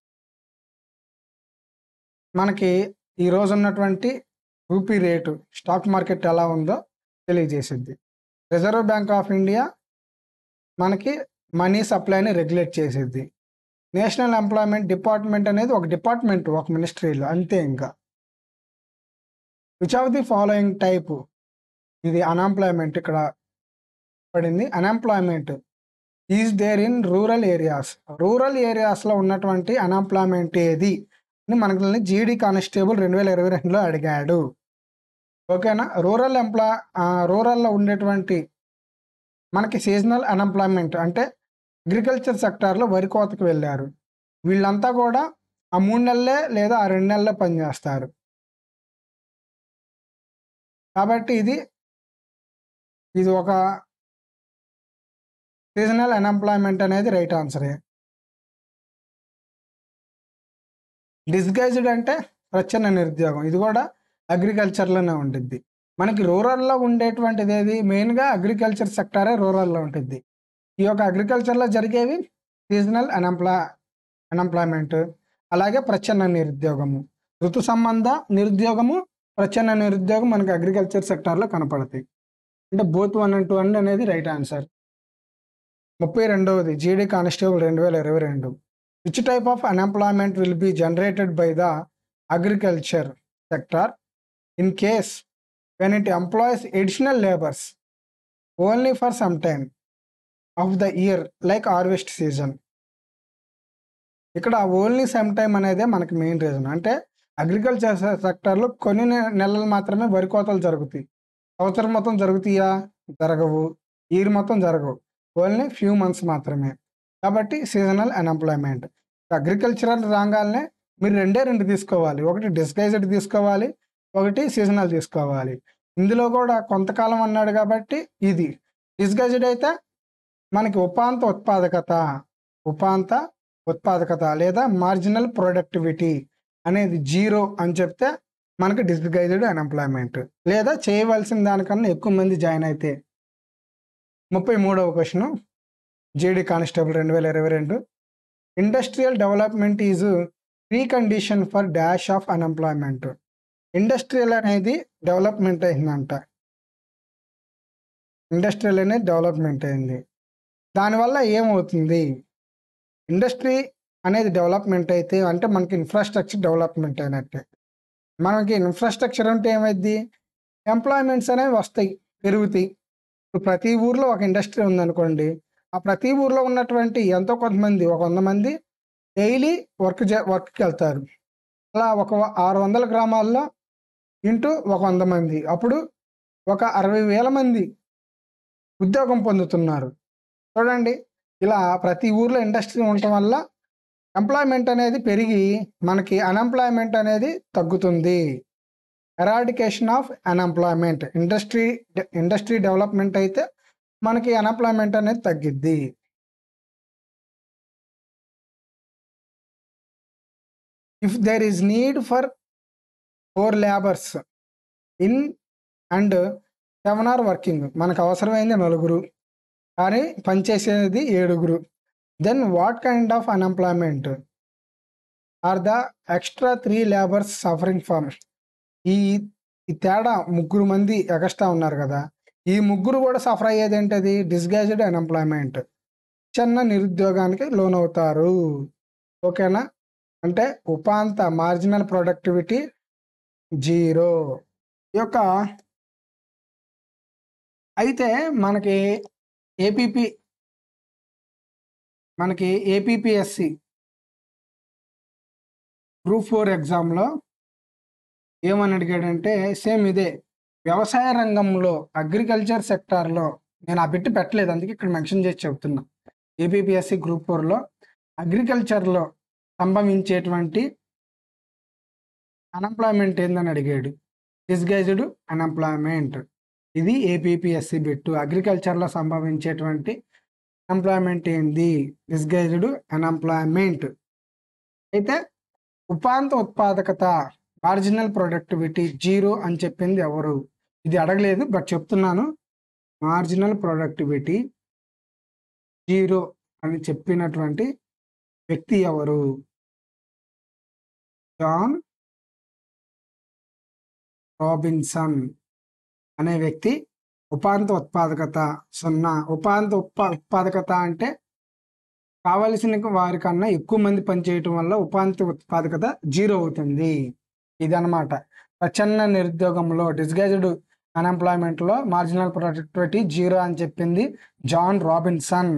మనకి ఈ రోజు ఉన్నటువంటి రూపీ రేటు స్టాక్ మార్కెట్ ఎలా ఉందో తెలియజేసిద్ది రిజర్వ్ బ్యాంక్ ఆఫ్ ఇండియా మనకి మనీ సప్లైని రెగ్యులేట్ చేసేది నేషనల్ ఎంప్లాయ్మెంట్ డిపార్ట్మెంట్ అనేది ఒక డిపార్ట్మెంట్ ఒక మినిస్ట్రీలో అంతే ఇంకా which of the following type ఇది అన్ఎంప్లాయ్మెంట్ ఇక్కడ పడింది unemployment is there in rural areas rural ఏరియాస్లో ఉన్నటువంటి అన్ఎంప్లాయ్మెంట్ ఏది అని మనకి జీడీ కానిస్టేబుల్ రెండు వేల ఇరవై రెండులో అడిగాడు ఓకేనా రూరల్ ఎంప్లా రూరల్లో ఉండేటువంటి మనకి సీజనల్ అన్ఎంప్లాయ్మెంట్ అంటే అగ్రికల్చర్ సెక్టార్లో వరి కోతకు వెళ్ళారు వీళ్ళంతా కూడా ఆ మూడు నెలలే లేదా ఆ రెండు నెలలే పనిచేస్తారు కాబట్టి ఇది ఇది ఒక సీజనల్ అన్ఎంప్లాయ్మెంట్ అనేది రైట్ ఆన్సరే డిస్గైజ్డ్ అంటే ప్రచ్ఛన్న నిరుద్యోగం ఇది కూడా అగ్రికల్చర్లోనే ఉంటుంది మనకి రూరల్లో ఉండేటువంటిది ఏది మెయిన్గా అగ్రికల్చర్ సెక్టారే రూరల్లో ఉంటుంది ఈ యొక్క అగ్రికల్చర్లో జరిగేవి సీజనల్ అన్ఎంప్లా అన్ఎంప్లాయ్మెంట్ అలాగే ప్రచ్ఛన్న నిరుద్యోగము ఋతు సంబంధ నిరుద్యోగము ప్రచ్ఛన్న నిరుద్యోగం మనకి అగ్రికల్చర్ సెక్టార్లో కనపడతాయి అంటే both one and two and అనేది రైట్ ఆన్సర్ ముప్పై రెండవది జీడీ కానిస్టేబుల్ రెండు వేల ఇరవై రెండు which type of unemployment will be generated by the agriculture sector in case when it employs additional labours only for some time of the year like harvest season ఇక్కడ ఓన్లీ సమ్ టైమ్ అనేదే మనకి మెయిన్ రీజన్ అంటే అగ్రికల్చర్ సెక్టార్లో కొన్ని నె- నెలలు మాత్రమే వరి కోతలు జరుగుతాయి సంవత్సరం మొత్తం జరుగుతాయా జరగవు ఇయర్ మొత్తం జరగవు ఓన్లీ ఫ్యూ మంత్స్ మాత్రమే కాబట్టి సీజనల్ అన్ఎంప్లాయ్మెంట్ అగ్రికల్చరల్ రంగాలనే మీరు రెండే రెండు తీసుకోవాలి ఒకటి డిస్గైజ్డ్ తీసుకోవాలి ఒకటి సీజనల్ తీసుకోవాలి ఇందులో కూడా కొంతకాలం అన్నాడు కాబట్టి ఇది డిస్గైజ్డ్ అయితే మనకి ఉపాంత ఉత్పాదకత ఉపాంత ఉత్పాదకత లేదా మార్జినల్ ప్రొడక్టివిటీ అనేది జీరో అని చెప్తే మనకి డిస్గైజ్డ్ అన్ఎంప్లాయ్మెంట్ లేదా చేయవలసిన దానికన్నా ఎక్కువ మంది జాయిన్ అయితే ముప్పై మూడవ క్వశ్చన్ జేడి కానిస్టేబుల్ రెండు వేల ఇరవై రెండు industrial development is precondition for dash of unemployment industrial అనేది డెవలప్మెంట్ అయిందంట ఇండస్ట్రియల్ అనేది డెవలప్మెంట్ అయింది దానివల్ల ఏమవుతుంది ఇండస్ట్రీ అనేది డెవలప్మెంట్ అయితే అంటే మనకి ఇన్ఫ్రాస్ట్రక్చర్ డెవలప్మెంట్ అయినట్టే మనకి ఇన్ఫ్రాస్ట్రక్చర్ అంటే ఏమైంది ఎంప్లాయ్మెంట్స్ అనేవి వస్తాయి పెరుగుతాయి ఇప్పుడు ప్రతి ఊర్లో ఒక ఇండస్ట్రీ ఉందనుకోండి ఆ ప్రతి ఊర్లో ఉన్నటువంటి ఎంతో కొంతమంది ఒక వంద మంది డైలీ వర్క్ వర్క్కి వెళ్తారు అలా ఒక ఆరు వందల గ్రామాల్లో ఇంటూ ఒక వంద మంది అప్పుడు ఒక అరవై వేల మంది ఉద్యోగం పొందుతున్నారు చూడండి ఇలా ప్రతి ఊర్లో ఇండస్ట్రీ ఉండటం వల్ల ఎంప్లాయ్మెంట్ అనేది పెరిగి మనకి అన్ఎంప్లాయ్మెంట్ అనేది తగ్గుతుంది eradication of unemployment industry industry development అయితే మనకి అన్ఎంప్లాయ్మెంట్ అనేది తగ్గిద్ది if there is need for four labours in and seven are working మనకు అవసరమైంది నలుగురు కానీ పనిచేసేది ఏడుగురు then what kind of unemployment are the extra three labours suffering from ఈ ఈ తేడా ముగ్గురు మంది ఎక్స్ట్రా ఉన్నారు కదా ఈ ముగ్గురు కూడా సఫర్ అయ్యేది ఏంటది డిస్గైజ్డ్ అన్ఎంప్లాయ్మెంట్ చిన్న నిరుద్యోగానికి లోనవుతారు ఓకేనా అంటే ఉపాంత మార్జినల్ ప్రొడక్టివిటీ జీరో ఈ యొక్క అయితే మనకి ఏపీపీ మనకి ఏపీపీఎస్సి గ్రూప్ ఫోర్ ఎగ్జామ్లో ఏమని అడిగాడంటే సేమ్ ఇదే వ్యవసాయ రంగంలో అగ్రికల్చర్ సెక్టార్లో నేను ఆ బిట్ పెట్టలేదు అందుకే ఇక్కడ మెన్షన్ చేసి చెప్తున్నా ఏపీపీఎస్సి గ్రూప్ ఫోర్లో అగ్రికల్చర్లో సంభవించేటువంటి అన్ఎంప్లాయ్మెంట్ ఏందని అడిగాడు డిస్గైజ్డ్ అన్ఎంప్లాయ్మెంట్ ఇది ఏపీపీఎస్సి బిట్టు అగ్రికల్చర్లో సంభవించేటువంటి ఎంప్లాయ్మెంట్ ఏంది డిస్గైజ్డ్ అన్ఎంప్లాయ్మెంట్ అయితే ఉపాంత ఉత్పాదకత మార్జినల్ ప్రొడక్టివిటీ జీరో అని చెప్పింది ఎవరు ఇది అడగలేదు బట్ చెప్తున్నాను మార్జినల్ ప్రొడక్టివిటీ జీరో అని చెప్పినటువంటి వ్యక్తి ఎవరు జాన్ రాబిన్సన్ అనే వ్యక్తి ఉపాంత ఉత్పాదకత సున్నా ఉపాంత ఉత్పా ఉత్పాదకత అంటే కావలసిన వారికన్నా ఎక్కువ మంది పనిచేయటం వల్ల ఉపాంత ఉత్పాదకత జీరో అవుతుంది ఇదనమాట ప్రచన్న నిరుద్యోగంలో డిస్గైజ్డ్ అన్ఎంప్లాయ్మెంట్లో మార్జినల్ ప్రొడక్టివిటీ జీరో అని చెప్పింది జాన్ రాబిన్సన్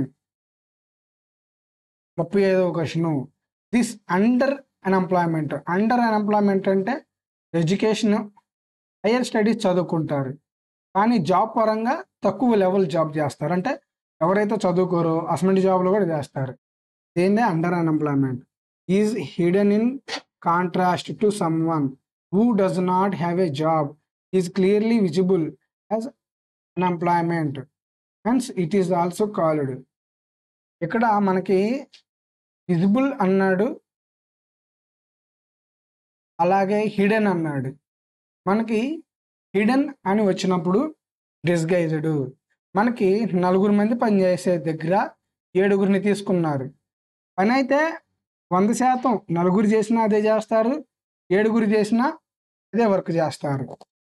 ముప్పై ఐదవ question this under unemployment under unemployment అంటే ఎడ్యుకేషన్ హయ్యర్ స్టడీస్ చదువుకుంటారు కానీ జాబ్ పరంగా తక్కువ లెవెల్ జాబ్ చేస్తారు అంటే ఎవరైతే చదువుకోరో అసమెంట్ జాబ్లు కూడా చేస్తారు దీన్నే under unemployment is hidden in contrast to someone who does not have a job is clearly visible as unemployment hence it is also called ఇక్కడ మనకి విజిబుల్ అన్నాడు అలాగే హిడెన్ అన్నాడు మనకి హిడెన్ అని వచ్చినప్పుడు డిస్గైజ్డ్ మనకి నలుగురు మంది పనిచేసే దగ్గర ఏడుగురిని తీసుకున్నారు పని అయితే వంద శాతం నలుగురు చేసినా అదే చేస్తారు ఏడుగురు చేసినా అదే వర్క్ చేస్తారు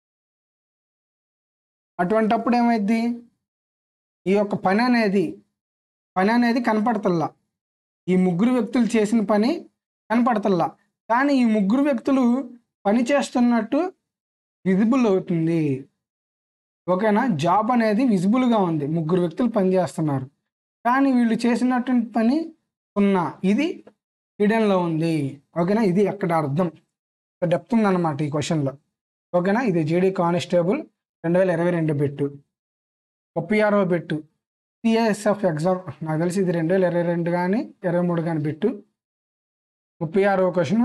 అటువంటప్పుడు ఏమైద్ది ఈ యొక్క పని అనేది పని అనేది కనపడతల్లా ఈ ముగ్గురు వ్యక్తులు చేసిన పని కనపడతల్లా కానీ ఈ ముగ్గురు వ్యక్తులు పని చేస్తున్నట్టు విజిబుల్ అవుతుంది ఓకేనా జాబ్ అనేది విజిబుల్గా ఉంది ముగ్గురు వ్యక్తులు పని చేస్తున్నారు కానీ వీళ్ళు చేసినటువంటి పని సున్నా ఇది హిడెన్లో ఉంది ఓకేనా ఇది ఎక్కడ అర్థం డెప్త్ ఉందన్నమాట ఈ క్వశ్చన్లో ఓకేనా ఇది జేడీ కానిస్టేబుల్ రెండు వేల ఇరవై రెండు బెట్టు ముప్పై ఆరవ బెట్టు సిఎస్ఎఫ్ ఎగ్జామ్ నాకు తెలిసి ఇది రెండు వేల ఇరవై రెండు కానీ ఇరవై మూడు కానీ బెట్టు ముప్పై ఆరవ క్వశ్చన్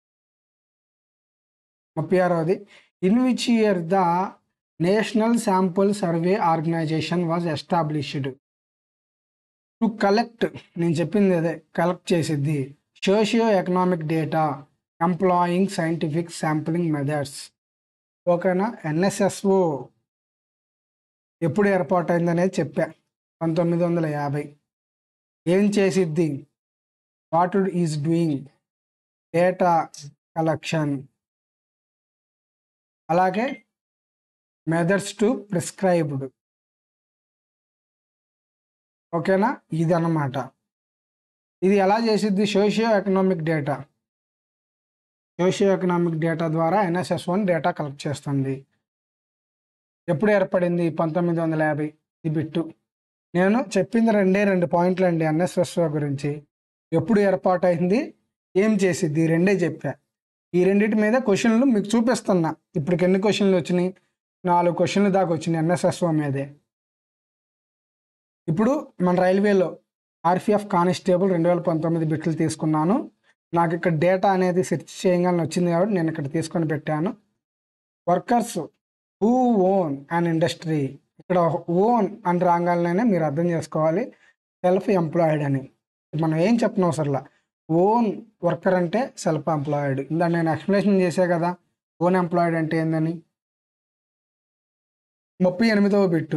ముప్పై ఆరవది in which year the national sample survey organization was established to collect నేను చెప్పింది అదే కలెక్ట్ చేసిద్ది socio economic data employing scientific sampling methods ఓకేనా ఎన్ఎస్ఎస్ఓ ఎప్పుడు ఏర్పాటైందనేది చెప్పా పంతొమ్మిది వందల యాభై ఏం చేసిద్ది what is doing data collection అలాగే మెథడ్స్ టు ప్రిస్క్రైబ్డ్ ఓకేనా ఇది అన్నమాట ఇది ఎలా చేసిద్ది socio economic data socio economic data ద్వారా ఎన్ఎస్ఎస్ వన్ డేటా కలెక్ట్ చేస్తుంది ఎప్పుడు ఏర్పడింది పంతొమ్మిది వందల యాభై ఇది బిట్టు నేను చెప్పింది రెండే రెండు పాయింట్లు అండి ఎన్ఎస్ఎస్ గురించి ఎప్పుడు ఏర్పాటైంది ఏం చేసిద్ది ఈ రెండే చెప్పా ఈ రెండింటి మీద క్వశ్చన్లు మీకు చూపిస్తున్నా ఇప్పటికి ఎన్ని క్వశ్చన్లు వచ్చినాయి నాలుగు క్వశ్చన్లు దాకా వచ్చినాయి ఎన్ఎస్ఎస్ఓ మీదే ఇప్పుడు మన రైల్వేలో ఆర్పిఎఫ్ కానిస్టేబుల్ రెండు వేల పంతొమ్మిది బిట్లు తీసుకున్నాను నాకు ఇక్కడ డేటా అనేది సెర్చ్ చేయగానే వచ్చింది కాబట్టి నేను ఇక్కడ తీసుకొని పెట్టాను workers who own and industry ఇక్కడ ఓన్ అని రాగానే మీరు అర్థం చేసుకోవాలి సెల్ఫ్ ఎంప్లాయిడ్ అని మనం ఏం చెప్పిన అవసరంలా ఓన్ వర్కర్ అంటే సెల్ఫ్ ఎంప్లాయిడ్ ఇందా నేను ఎక్స్ప్లెనేషన్ చేసే కదా ఓన్ ఎంప్లాయిడ్ అంటే ఏందని ముప్పై ఎనిమిదవ bit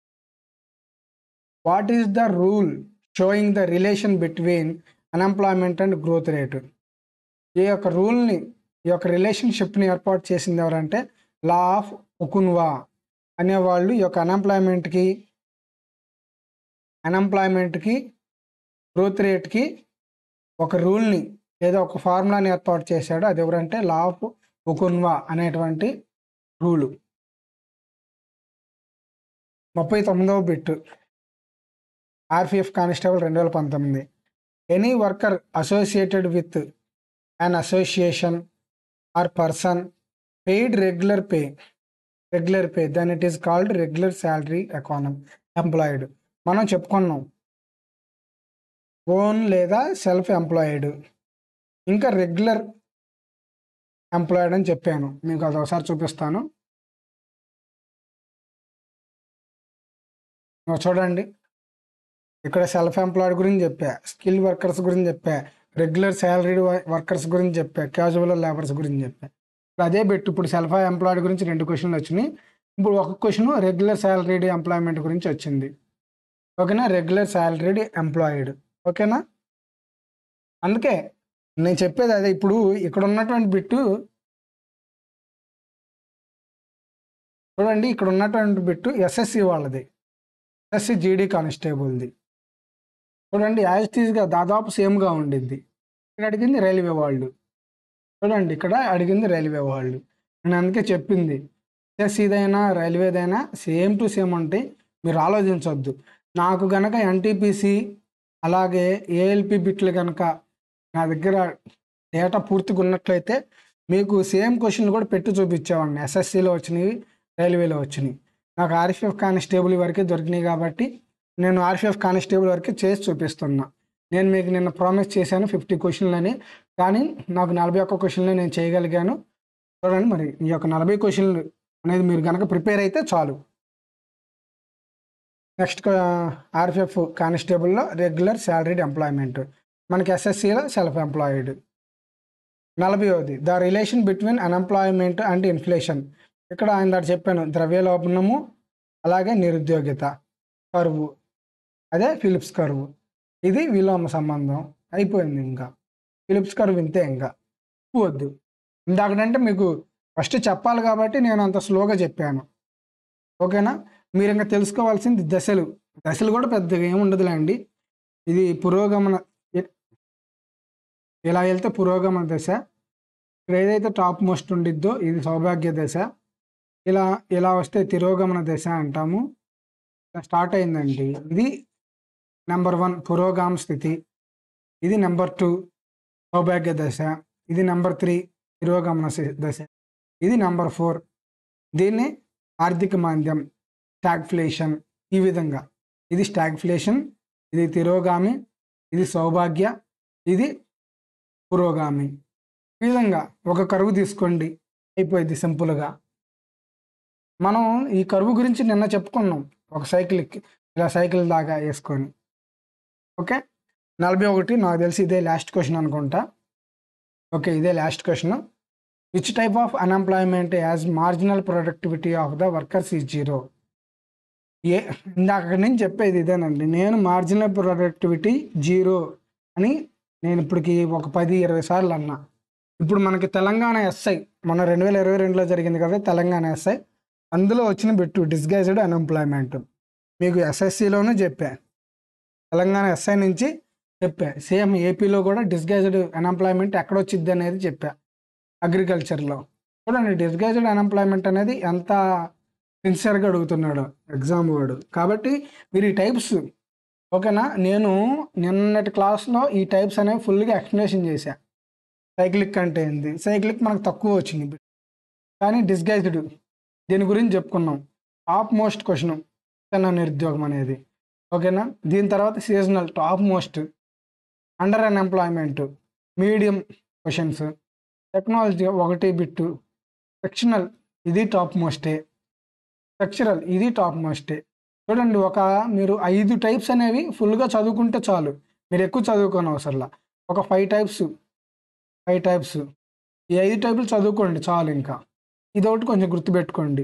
what is the rule showing the relation between unemployment and growth rate ఈ యొక్క రూల్ని ఈ యొక్క రిలేషన్షిప్ని ఏర్పాటు చేసింది ఎవరంటే లా ఆఫ్ ఉకున్వా అనేవాళ్ళు ఈ యొక్క అన్ఎంప్లాయ్మెంట్కి అన్ఎంప్లాయ్మెంట్కి గ్రోత్ రేట్కి ఒక రూల్ని లేదా ఒక ఫార్ములాని ఏర్పాటు చేశాడు అది ఎవరంటే లా ఆఫ్ ఉకున్వా అనేటువంటి రూలు ముప్పై తొమ్మిదవ బిట్టు ఆర్పిఎఫ్ కానిస్టేబుల్ రెండు వేల పంతొమ్మిది any worker associated with an association or person paid regular pay regular pay then it is called regular salary economy employed మనం చెప్పుకున్నాం ఓన్ లేదా సెల్ఫ్ ఎంప్లాయిడ్ ఇంకా రెగ్యులర్ ఎంప్లాయిడ్ అని చెప్పాను మీకు అది ఒకసారి చూపిస్తాను ఇగో చూడండి ఇక్కడ సెల్ఫ్ ఎంప్లాయిడ్ గురించి చెప్పా స్కిల్ వర్కర్స్ గురించి చెప్పా రెగ్యులర్ శాలరీడ్ వర్కర్స్ గురించి చెప్పా క్యాజువల్ లేబర్స్ గురించి చెప్పా ఇప్పుడు అదే పెట్టు ఇప్పుడు సెల్ఫ్ ఎంప్లాయిడ్ గురించి రెండు క్వశ్చన్లు వచ్చినాయి ఇప్పుడు ఒక క్వశ్చన్ రెగ్యులర్ శాలరీడ్ ఎంప్లాయ్మెంట్ గురించి వచ్చింది ఓకేనా రెగ్యులర్ శాలరీడ్ ఎంప్లాయిడ్ ఓకేనా అందుకే నేను చెప్పేది అదే ఇప్పుడు ఇక్కడ ఉన్నటువంటి బిట్టు చూడండి ఇక్కడ ఉన్నటువంటి బిట్టు ఎస్ఎస్సి వాళ్ళది ఎస్ఎస్సి జీడీ కానిస్టేబుల్ది చూడండి యాజ్ టీజ్గా దాదాపు సేమ్గా ఉండిద్ది ఇక్కడ అడిగింది రైల్వే వాళ్ళు చూడండి ఇక్కడ అడిగింది రైల్వే వాళ్ళు నేను అందుకే చెప్పింది ఎస్ఎస్సిదైనా రైల్వేదైనా సేమ్ టు సేమ్ అంటే మీరు ఆలోచించవద్దు నాకు గనక ఎన్టీపీసీ అలాగే ఏఎల్పి బిట్లు కనుక నా దగ్గర డేటా పూర్తిగా ఉన్నట్లయితే మీకు సేమ్ క్వశ్చన్లు కూడా పెట్టి చూపించేవాడిని ఎస్ఎస్సిలో వచ్చినవి రైల్వేలో వచ్చినాయి నాకు ఆర్పిఎఫ్ కానిస్టేబుల్ వరకే దొరికినాయి కాబట్టి నేను ఆర్పిఎఫ్ కానిస్టేబుల్ వరకే చేసి చూపిస్తున్నా నేను మీకు నిన్న ప్రామిస్ చేశాను ఫిఫ్టీ క్వశ్చన్లని కానీ నాకు నలభై ఒక్క క్వశ్చన్లు నేను చేయగలిగాను చూడండి మరి ఈ యొక్క నలభై క్వశ్చన్లు అనేది మీరు కనుక ప్రిపేర్ అయితే చాలు నెక్స్ట్ ఆర్పిఎఫ్ కానిస్టేబుల్లో రెగ్యులర్ శాలరీడ్ ఎంప్లాయ్మెంట్ మనకి ఎస్ఎస్సిలో సెల్ఫ్ ఎంప్లాయిడ్ నలభైవది the relation between unemployment and inflation ఇక్కడ ఆయన చెప్పాను ద్రవ్యలోపనము అలాగే నిరుద్యోగిత కరువు అదే ఫిలిప్స్ కరువు ఇది విలోమ సంబంధం అయిపోయింది ఇంకా ఫిలిప్స్ కరువు ఇంతే ఇంకా వద్దు ఇందాకడంటే మీకు ఫస్ట్ చెప్పాలి కాబట్టి నేను అంత స్లోగా చెప్పాను ఓకేనా మీరు ఇంకా తెలుసుకోవాల్సింది దశలు దశలు కూడా పెద్దగా ఏముండదులే అండి ఇది పురోగమన ఇలా వెళ్తే పురోగమన దశ ఇక్కడ ఏదైతే టాప్ మోస్ట్ ఉండిద్దో ఇది సౌభాగ్య దశ ఇలా ఇలా వస్తే తిరోగమన దశ అంటాము ఇలా స్టార్ట్ అయిందండి ఇది నెంబర్ వన్ పురోగామ స్థితి ఇది నెంబర్ టూ సౌభాగ్య దశ ఇది నెంబర్ త్రీ తిరోగమన సి- దశ ఇది నెంబర్ ఫోర్ దీన్ని ఆర్థిక మాంద్యం స్టాగ్ఫ్లేషన్ ఈ విధంగా ఇది స్టాగ్ఫ్లేషన్ ఇది తిరోగామి ఇది సౌభాగ్య ఇది పురోగామి ఈ విధంగా ఒక కరువు తీసుకోండి అయిపోయింది సింపుల్గా మనం ఈ కరువు గురించి నిన్న చెప్పుకున్నాం ఒక సైకిల్ ఎక్కి ఇలా సైకిల్ దాకా వేసుకొని ఓకే నలభై ఒకటి నాకు తెలిసి ఇదే లాస్ట్ క్వశ్చన్ అనుకుంటా ఓకే ఇదే last question which type of unemployment as marginal productivity of the workers ఈ జీరో ఏ ఇందాక అక్కడి నుంచి చెప్పేది ఇదేనండి నేను మార్జినల్ ప్రొడక్టివిటీ జీరో అని నేను ఇప్పటికి ఒక పది ఇరవై సార్లు అన్నా ఇప్పుడు మనకి తెలంగాణ ఎస్ఐ మన రెండు వేల ఇరవై రెండులో జరిగింది కదా తెలంగాణ ఎస్ఐ అందులో వచ్చిన బిట్టు డిస్గైజ్డ్ అన్ఎంప్లాయ్మెంట్ మీకు ఎస్ఎస్సిలోనూ చెప్పా తెలంగాణ ఎస్ఐ నుంచి చెప్పా సేమ్ ఏపీలో కూడా డిస్గైజ్డ్ అన్ఎంప్లాయ్మెంట్ ఎక్కడ వచ్చింది అనేది చెప్పా అగ్రికల్చర్లో చూడండి డిస్గైజ్డ్ అన్ఎంప్లాయ్మెంట్ అనేది ఎంత సిన్సియర్గా అడుగుతున్నాడు ఎగ్జామ్ వాడు కాబట్టి మీరు ఈ టైప్స్ ఓకేనా నేను నిన్నటి క్లాస్లో ఈ టైప్స్ అనేవి ఫుల్గా ఎక్స్ప్లెనేషన్ చేశా సైక్లిక్ అంటే ఏంది సైక్లిక్ మనకు తక్కువ వచ్చింది కానీ డిస్గైజ్డ్ దీని గురించి చెప్పుకున్నాం టాప్ మోస్ట్ క్వశ్చన్ చిన్న నిరుద్యోగం అనేది ఓకేనా దీని తర్వాత seasonal top most under unemployment medium questions technology ఒకటి బిట్టు సెక్షనల్ ఇది టాప్ మోస్టే స్ట్రక్చరల్ ఇది టాప్ మోస్టే చూడండి ఒక మీరు ఐదు టైప్స్ అనేవి ఫుల్గా చదువుకుంటే చాలు మీరు ఎక్కువ చదువుకోని అవసరంలా ఒక ఫైవ్ టైప్స్ ఫైవ్ టైప్స్ ఈ ఐదు టైపులు చదువుకోండి చాలు ఇంకా ఇది ఒకటి కొంచెం గుర్తుపెట్టుకోండి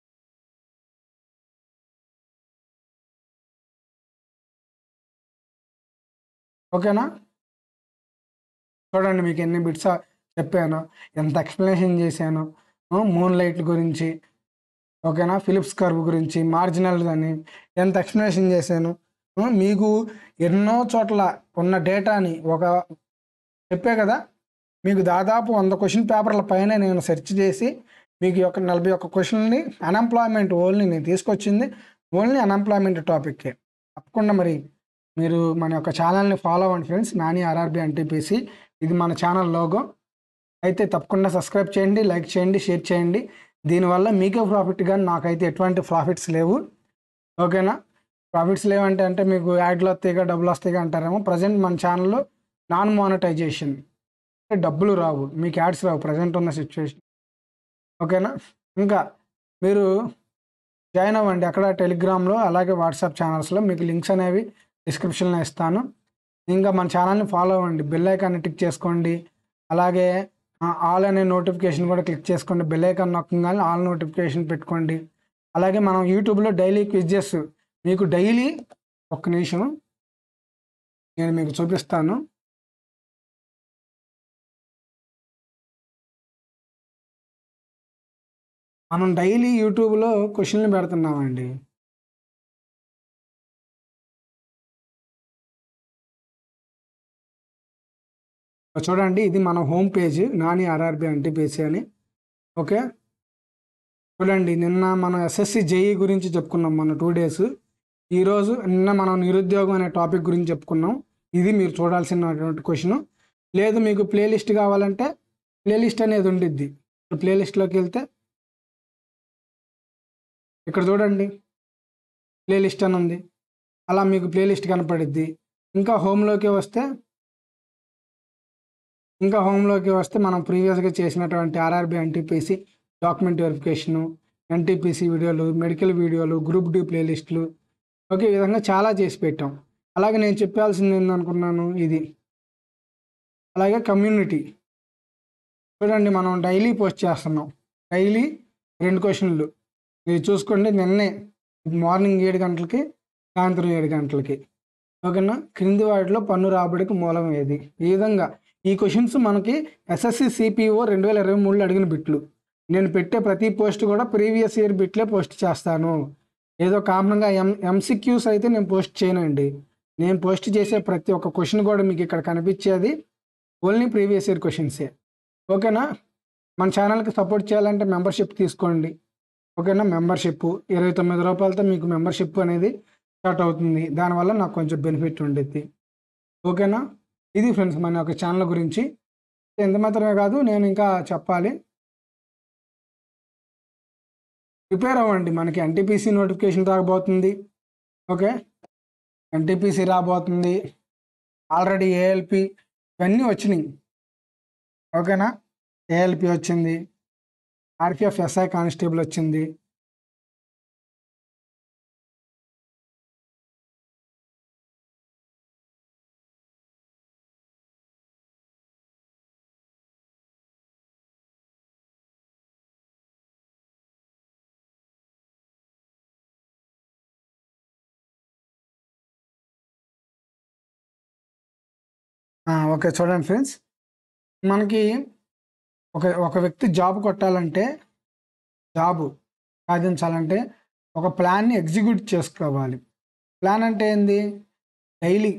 ఓకేనా చూడండి మీకు ఎన్ని బిట్స్ చెప్పాను ఎంత ఎక్స్ప్లెనేషన్ చేశాను మూన్ లైట్ గురించి ఓకేనా ఫిలిప్స్ కర్వ్ గురించి మార్జినల్ అని ఎంత ఎక్స్ప్లెనేషన్ చేశాను ఆ, మీకు ఎన్నో చోట్ల ఉన్న డేటాని ఒక చెప్పే కదా మీకు దాదాపు వంద క్వశ్చన్ పేపర్ల పైన నేను సెర్చ్ చేసి మీకు ఈ యొక్క నలభై ఒక్క క్వశ్చన్ని అన్ఎంప్లాయ్మెంట్ ఓన్లీ నేను తీసుకొచ్చింది ఓన్లీ అన్ఎంప్లాయ్మెంట్ టాపిక్కే తప్పకుండా మరి మీరు మన యొక్క ఛానల్ని ఫాలో అవ్వండి ఫ్రెండ్స్ నాని ఆర్ఆర్బి ఎన్టీపీసీ ఇది మన ఛానల్ లోగో అయితే తప్పకుండా సబ్స్క్రైబ్ చేయండి లైక్ చేయండి షేర్ చేయండి దీనివల్ల మీకే ప్రాఫిట్ కానీ నాకైతే ఎటువంటి ప్రాఫిట్స్ లేవు ఓకేనా ప్రాఫిట్స్ లేవంటే అంటే మీకు యాడ్లు వస్తాయిగా డబ్బులు వస్తాయిగా అంటారేమో ప్రజెంట్ మన ఛానల్లో నాన్ మానిటైజేషన్ అంటే డబ్బులు రావు మీకు యాడ్స్ రావు ప్రజెంట్ ఉన్న సిచ్యువేషన్ ఓకేనా ఇంకా మీరు జాయిన్ అవ్వండి అక్కడ టెలిగ్రామ్లో అలాగే వాట్సాప్ ఛానల్స్లో మీకు లింక్స్ అనేవి డిస్క్రిప్షన్లో ఇస్తాను ఇంకా మన ఛానల్ని ఫాలో అవ్వండి బెల్ ఐకాన్ని టిక్ చేసుకోండి అలాగే ఆల్ అనే నోటిఫికేషన్ కూడా క్లిక్ చేసుకోండి బెల్ ఐకాన్ నొక్కగానే ఆల్ నోటిఫికేషన్ పెట్టుకోండి అలాగే మనం యూట్యూబ్లో డైలీ క్విజెస్ మీకు డైలీ ఒక్క నిమిషం నేను మీకు చూపిస్తాను మనం డైలీ యూట్యూబ్లో క్వశ్చన్లు పెడుతున్నామండి చూడండి ఇది మన home page Nani RRB NTPC అని ఓకే చూడండి నిన్న మనం ఎస్ఎస్సి జేఈ గురించి చెప్పుకున్నాం మన టూ డేస్ ఈరోజు నిన్న మనం నిరుద్యోగం అనే టాపిక్ గురించి చెప్పుకున్నాం ఇది మీరు చూడాల్సినటువంటి క్వశ్చన్ లేదు మీకు ప్లేలిస్ట్ కావాలంటే ప్లేలిస్ట్ అనేది ఉండిద్ది ప్లేలిస్ట్లోకి వెళ్తే ఇక్కడ చూడండి ప్లేలిస్ట్ అని ఉంది అలా మీకు ప్లేలిస్ట్ కనపడిద్ది ఇంకా హోమ్లోకి వస్తే ఇంకా హోమ్లోకి వస్తే మనం ప్రీవియస్గా చేసినటువంటి RRB NTPC document verification NTPC వీడియోలు మెడికల్ వీడియోలు గ్రూప్ డి ప్లేలిస్టులు ఓకే ఈ విధంగా చాలా చేసి పెట్టాం అలాగే నేను చెప్పాల్సింది ఏందనుకున్నాను ఇది అలాగే కమ్యూనిటీ చూడండి మనం డైలీ పోస్ట్ చేస్తున్నాం డైలీ రెండు క్వశ్చన్లు ఇది చూసుకోండి నిన్నే మార్నింగ్ ఏడు గంటలకి సాయంత్రం ఏడు గంటలకి ఓకేనా క్రింది వాటిలో పన్ను రాబడికి మూలం ఏది ఈ విధంగా ఈ క్వశ్చన్స్ మనకి ఎస్ఎస్సి సిపిఓ రెండు వేల ఇరవై మూడులో అడిగిన బిట్లు నేను పెట్టే ప్రతి పోస్ట్ కూడా ప్రీవియస్ ఇయర్ బిట్లే పోస్ట్ చేస్తాను ఏదో కామన్గా ఎం ఎంసిక్యూస్ అయితే నేను పోస్ట్ చేయనండి నేను పోస్ట్ చేసే ప్రతి ఒక్క క్వశ్చన్ కూడా మీకు ఇక్కడ కనిపించేది ఓన్లీ ప్రీవియస్ ఇయర్ క్వశ్చన్సే ఓకేనా మన ఛానల్కి సపోర్ట్ చేయాలంటే మెంబర్షిప్ తీసుకోండి ఓకేనా మెంబర్షిప్ ఇరవై తొమ్మిది రూపాయలతో మీకు మెంబర్షిప్ అనేది స్టార్ట్ అవుతుంది దానివల్ల నాకు కొంచెం బెనిఫిట్ ఉండేది ఓకేనా ఇది ఫ్రెండ్స్ మన యొక్క ఛానల్ గురించి ఎంత మాత్రమే కాదు నేను ఇంకా చెప్పాలి ప్రిపేర్ అవ్వండి మనకి ఎన్టీపీసీ నోటిఫికేషన్ రాబోతుంది ఓకే ఎన్టీపీసీ రాబోతుంది ఆల్రెడీ ఏఎల్పి ఇవన్నీ వచ్చినాయి ఓకేనా ఏఎల్పి వచ్చింది ఆర్పిఎఫ్ ఎస్ఐ కానిస్టేబుల్ వచ్చింది ఆ! ఓకే. చూడండి ఫ్రెండ్స్. మనకి ఒక ఒక వ్యక్తి జాబ్ కొట్టాలంటే, జాబు సాధించాలంటే ఒక ప్లాన్‌ని ఎగ్జిక్యూట్ చేసుకోవాలి. ప్లాన్ అంటే ఏంది? డైలీ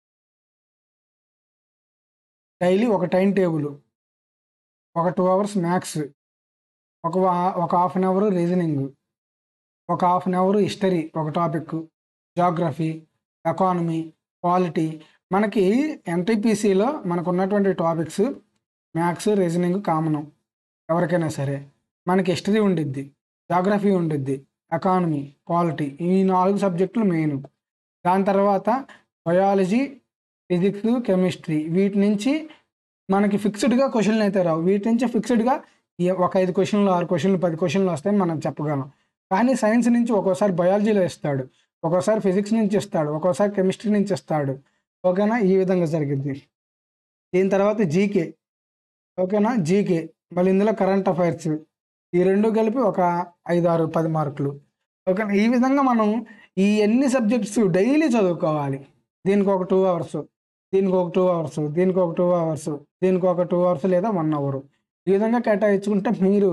డైలీ ఒక టైమ్ టేబుల్. ఒక 2 అవర్స్ మ్యాథ్స్. ఒక వా ఒక హాఫ్ అన్ అవర్ రీజనింగ్. ఒక హాఫ్ అన్ అవర్ హిస్టరీ ఒక టాపిక్. జియోగ్రఫీ, ఎకానమీ, పాలిటీ మనకి ఎన్‌టీపీసీలో మనకున్నటువంటి టాపిక్స్ మ్యాథ్స్, రీజనింగ్ కామను. ఎవరికైనా సరే. మనకి హిస్టరీ ఉండిద్ది. జియోగ్రఫీ ఉండిద్ది. ఎకానమీ, పాలిటీ ఈ 4 సబ్జెక్టులు మెయిను. దాని తర్వాత బయాలజీ, ఫిజిక్స్, కెమిస్ట్రీ వీటి నుంచి మనకి ఫిక్స్‌డ్‌గా క్వెషన్‌లయితే రావు. వీటి నుంచి ఫిక్స్‌డ్‌గా ఎ ఒక 5 క్వెషన్‌లు, 6 క్వెషన్‌లు, 10 క్వెషన్‌లు వస్తాయని మనం చెప్పగలం. కానీ సైన్స్ నుంచి ఒక్కోసారి బయాలజీలో ఇస్తాడు. ఒక్కోసారి ఫిజిక్స్ నుంచి ఇస్తాడు. ఒక్కోసారి కెమిస్ట్రీ నుంచి ఇస్తాడు. ఓకేనా? ఈ విధంగా జరిగిద్ది. దీని తర్వాత జీకే. ఓకేనా? జీకే. మళ్ళీ ఇందులో కరెంట్ అఫైర్స్. ఈ 2 కలిపి ఒక 5, 6, 10 మార్కులు. ఓకేనా? ఈ విధంగా మనం ఈ అన్ని సబ్జెక్ట్స్ డైలీ చదువుకోవాలి. దీనికొక 2 అవర్స్. దీనికొక 2 అవర్స్. దీనికొక 2 అవర్స్. దీనికొక 2 అవర్స్ లేదా 1 అవర్. ఈ విధంగా కేటాయించుకుంటే మీరు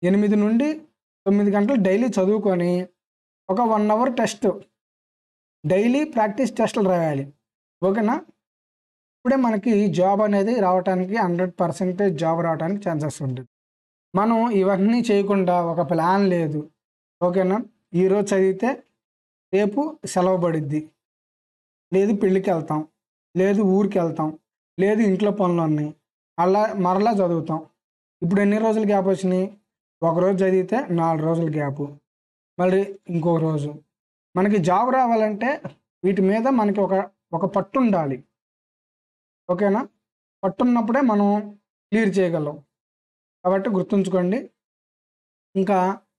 8-9 గంటలు డైలీ చదువుకొని ఒక 1 అవర్ టెస్ట్. డైలీ ప్రాక్టీస్ టెస్టులు రాయాలి. ఓకేనా? ఇప్పుడే మనకి జాబ్ అనేది రావటానికి 100% జాబ్ రావటానికి ఛాన్సెస్ ఉంటది. మనం ఇవన్నీ చేయకుండా ఒక ప్లాన్ లేదు. ఓకేనా? ఈరోజు చదివితే రేపు సెలవు పడిద్ది. లేదు పెళ్ళికెళ్తాం. లేదు ఊరికెళ్తాం. లేదు ఇంట్లో పనులున్నాయి. అలా మరలా చదువుతాం. ఇప్పుడు ఎన్ని రోజులు గ్యాప్ వచ్చినాయి? ఒకరోజు చదివితే 4 రోజులు గ్యాపు. మళ్ళీ ఇంకో రోజు. మనకి జాబ్ రావాలంటే వీటి మీద మనకి ఒక ఒక పట్టుండాలి. ఓకేనా? పట్టున్నప్పుడే మనం క్లియర్ చేయగలం. కాబట్టి గుర్తుంచుకోండి. ఇంకా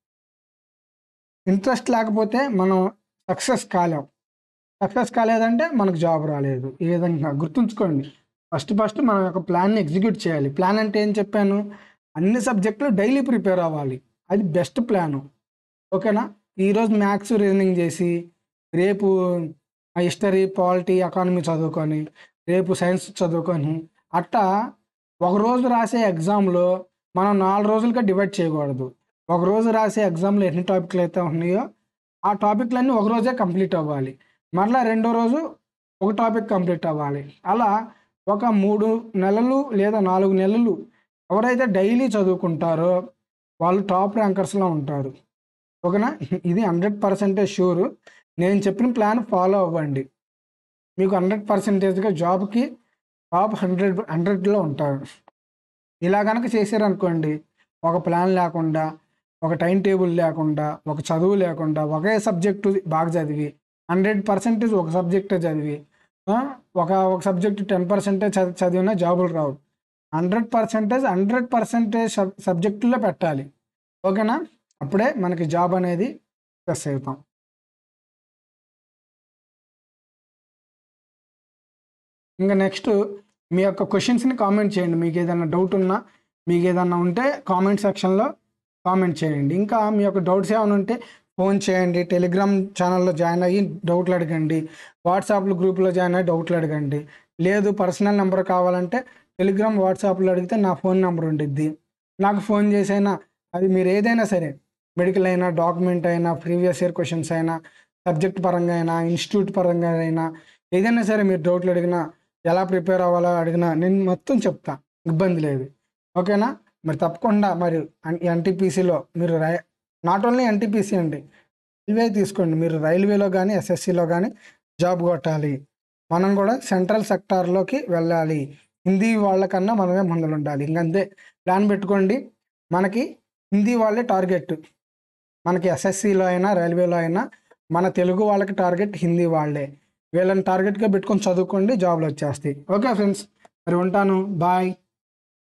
ఇంట్రెస్ట్ లేకపోతే మనం సక్సెస్ కాలేం. సక్సెస్ కాలేదంటే మనకు జాబ్ రాలేదు. ఈ విధంగా గుర్తుంచుకోండి. ఫస్ట్ ఫస్ట్ మనం ఒక ప్లాన్‌ని ఎగ్జిక్యూట్ చేయాలి. ప్లాన్ అంటే ఏం చెప్పాను? అన్ని సబ్జెక్టులు డైలీ ప్రిపేర్ అవ్వాలి. అది బెస్ట్ ప్లాను. ఓకేనా? ఈరోజు మ్యాథ్స్, రీజనింగ్ చేసి రేపు హిస్టరీ, పాలిటీ, ఎకానమీ చదువుకొని రేపు సైన్స్ చదువుకొని అట్టా ఒకరోజు రాసే ఎగ్జామ్‌లో మనం 4 రోజులుగా డివైడ్ చేయకూడదు. ఒకరోజు రాసే ఎగ్జామ్‌లో ఎన్ని టాపిక్‌లు అయితే ఉన్నాయో ఆ టాపిక్‌లన్నీ ఒకరోజే కంప్లీట్ అవ్వాలి. మరలా రెండో రోజు ఒక టాపిక్ కంప్లీట్ అవ్వాలి. అలా ఒక 3 నెలలు లేదా 4 నెలలు ఎవరైతే డైలీ చదువుకుంటారో వాళ్ళు టాప్ ర్యాంకర్స్‌లో ఉంటారు. ఓకేనా? ఇది 100% ష్యూర్. నేను చెప్పిన ప్లాన్ ఫాలో అవ్వండి. మీకు 100%గా జాబ్‌కి టాప్ 100 100లో ఉంటారు. ఇలా గనక చేశారనుకోండి ఒక ప్లాన్ లేకుండా, ఒక టైమ్ టేబుల్ లేకుండా, ఒక చదువు లేకుండా ఒకే సబ్జెక్టు బాగా చదివి 100% ఒక సబ్జెక్టే చదివి ఆ! ఒక ఒక సబ్జెక్ట్ 10% చది చదివినా జాబులు రావు. 100% 100% సబ్ సబ్జెక్టుల్లో పెట్టాలి. ఓకేనా? అప్పుడే మనకి జాబ్ అనేది సక్సెస్ అవుతాం. ఇంక నెక్స్ట్ మీ యొక్క క్వెషన్స్‌ని కామెంట్ చేయండి. మీకేదైనా డౌట్ ఉన్నా, మీకేదన్నా ఉంటే కామెంట్ సెక్షన్‌లో కామెంట్ చేయండి. ఇంకా మీ యొక్క డౌట్స్ ఏమైనా ఉంటే ఫోన్ చేయండి. టెలిగ్రామ్ ఛానెల్‌లో జాయిన్ అయ్యి డౌట్లు అడగండి. వాట్సాప్‌లో గ్రూప్‌లో జాయిన్ అయ్యి డౌట్లు అడగండి. లేదు పర్సనల్ నంబర్ కావాలంటే టెలిగ్రామ్, వాట్సాప్‌లో అడిగితే నా ఫోన్ నంబర్ ఉండిద్ది. నాకు ఫోన్ చేసైనా అది మీరు ఏదైనా సరే మెడికల్ అయినా, డాక్యుమెంట్ అయినా, ప్రీవియస్ ఇయర్ క్వెషన్స్ అయినా, సబ్జెక్ట్ పరంగా అయినా, ఇన్‌స్టిట్యూట్ పరంగా అయినా ఏదైనా సరే మీరు డౌట్లు అడిగినా, ఎలా ప్రిపేర్ అవ్వాలో అడిగినా నేను మొత్తం చెప్తా. ఇబ్బంది లేదు. ఓకేనా? మరి తప్పకుండా మరి ఎన్ ఎన్‌టీపీసీలో మీరు రై నాట్ ఓన్లీ ఎన్‌టీపీసీ అండి. ఇవే తీసుకోండి. మీరు రైల్వేలో గాని, ఎస్ఎస్‌సీలో గాని జాబ్ కొట్టాలి. మనం కూడా సెంట్రల్ సెక్టార్‌లోకి వెళ్ళాలి. హిందీ వాళ్ళకన్నా మనమే ముందలుండాలి. ఇంకంతే ప్లాన్ పెట్టుకోండి. మనకి హిందీ వాళ్ళే టార్గెట్. మనకి ఎస్ఎస్‌సీలో అయినా, రైల్వేలో అయినా మన తెలుగు వాళ్ళకి టార్గెట్ హిందీ వాళ్ళే. వీళ్ళని టార్గెట్‌గా పెట్టుకొని చదువుకోండి జాబ్‌లొచ్చేస్తాయి. Okay friends. మరి ఉంటాను. బాయ్.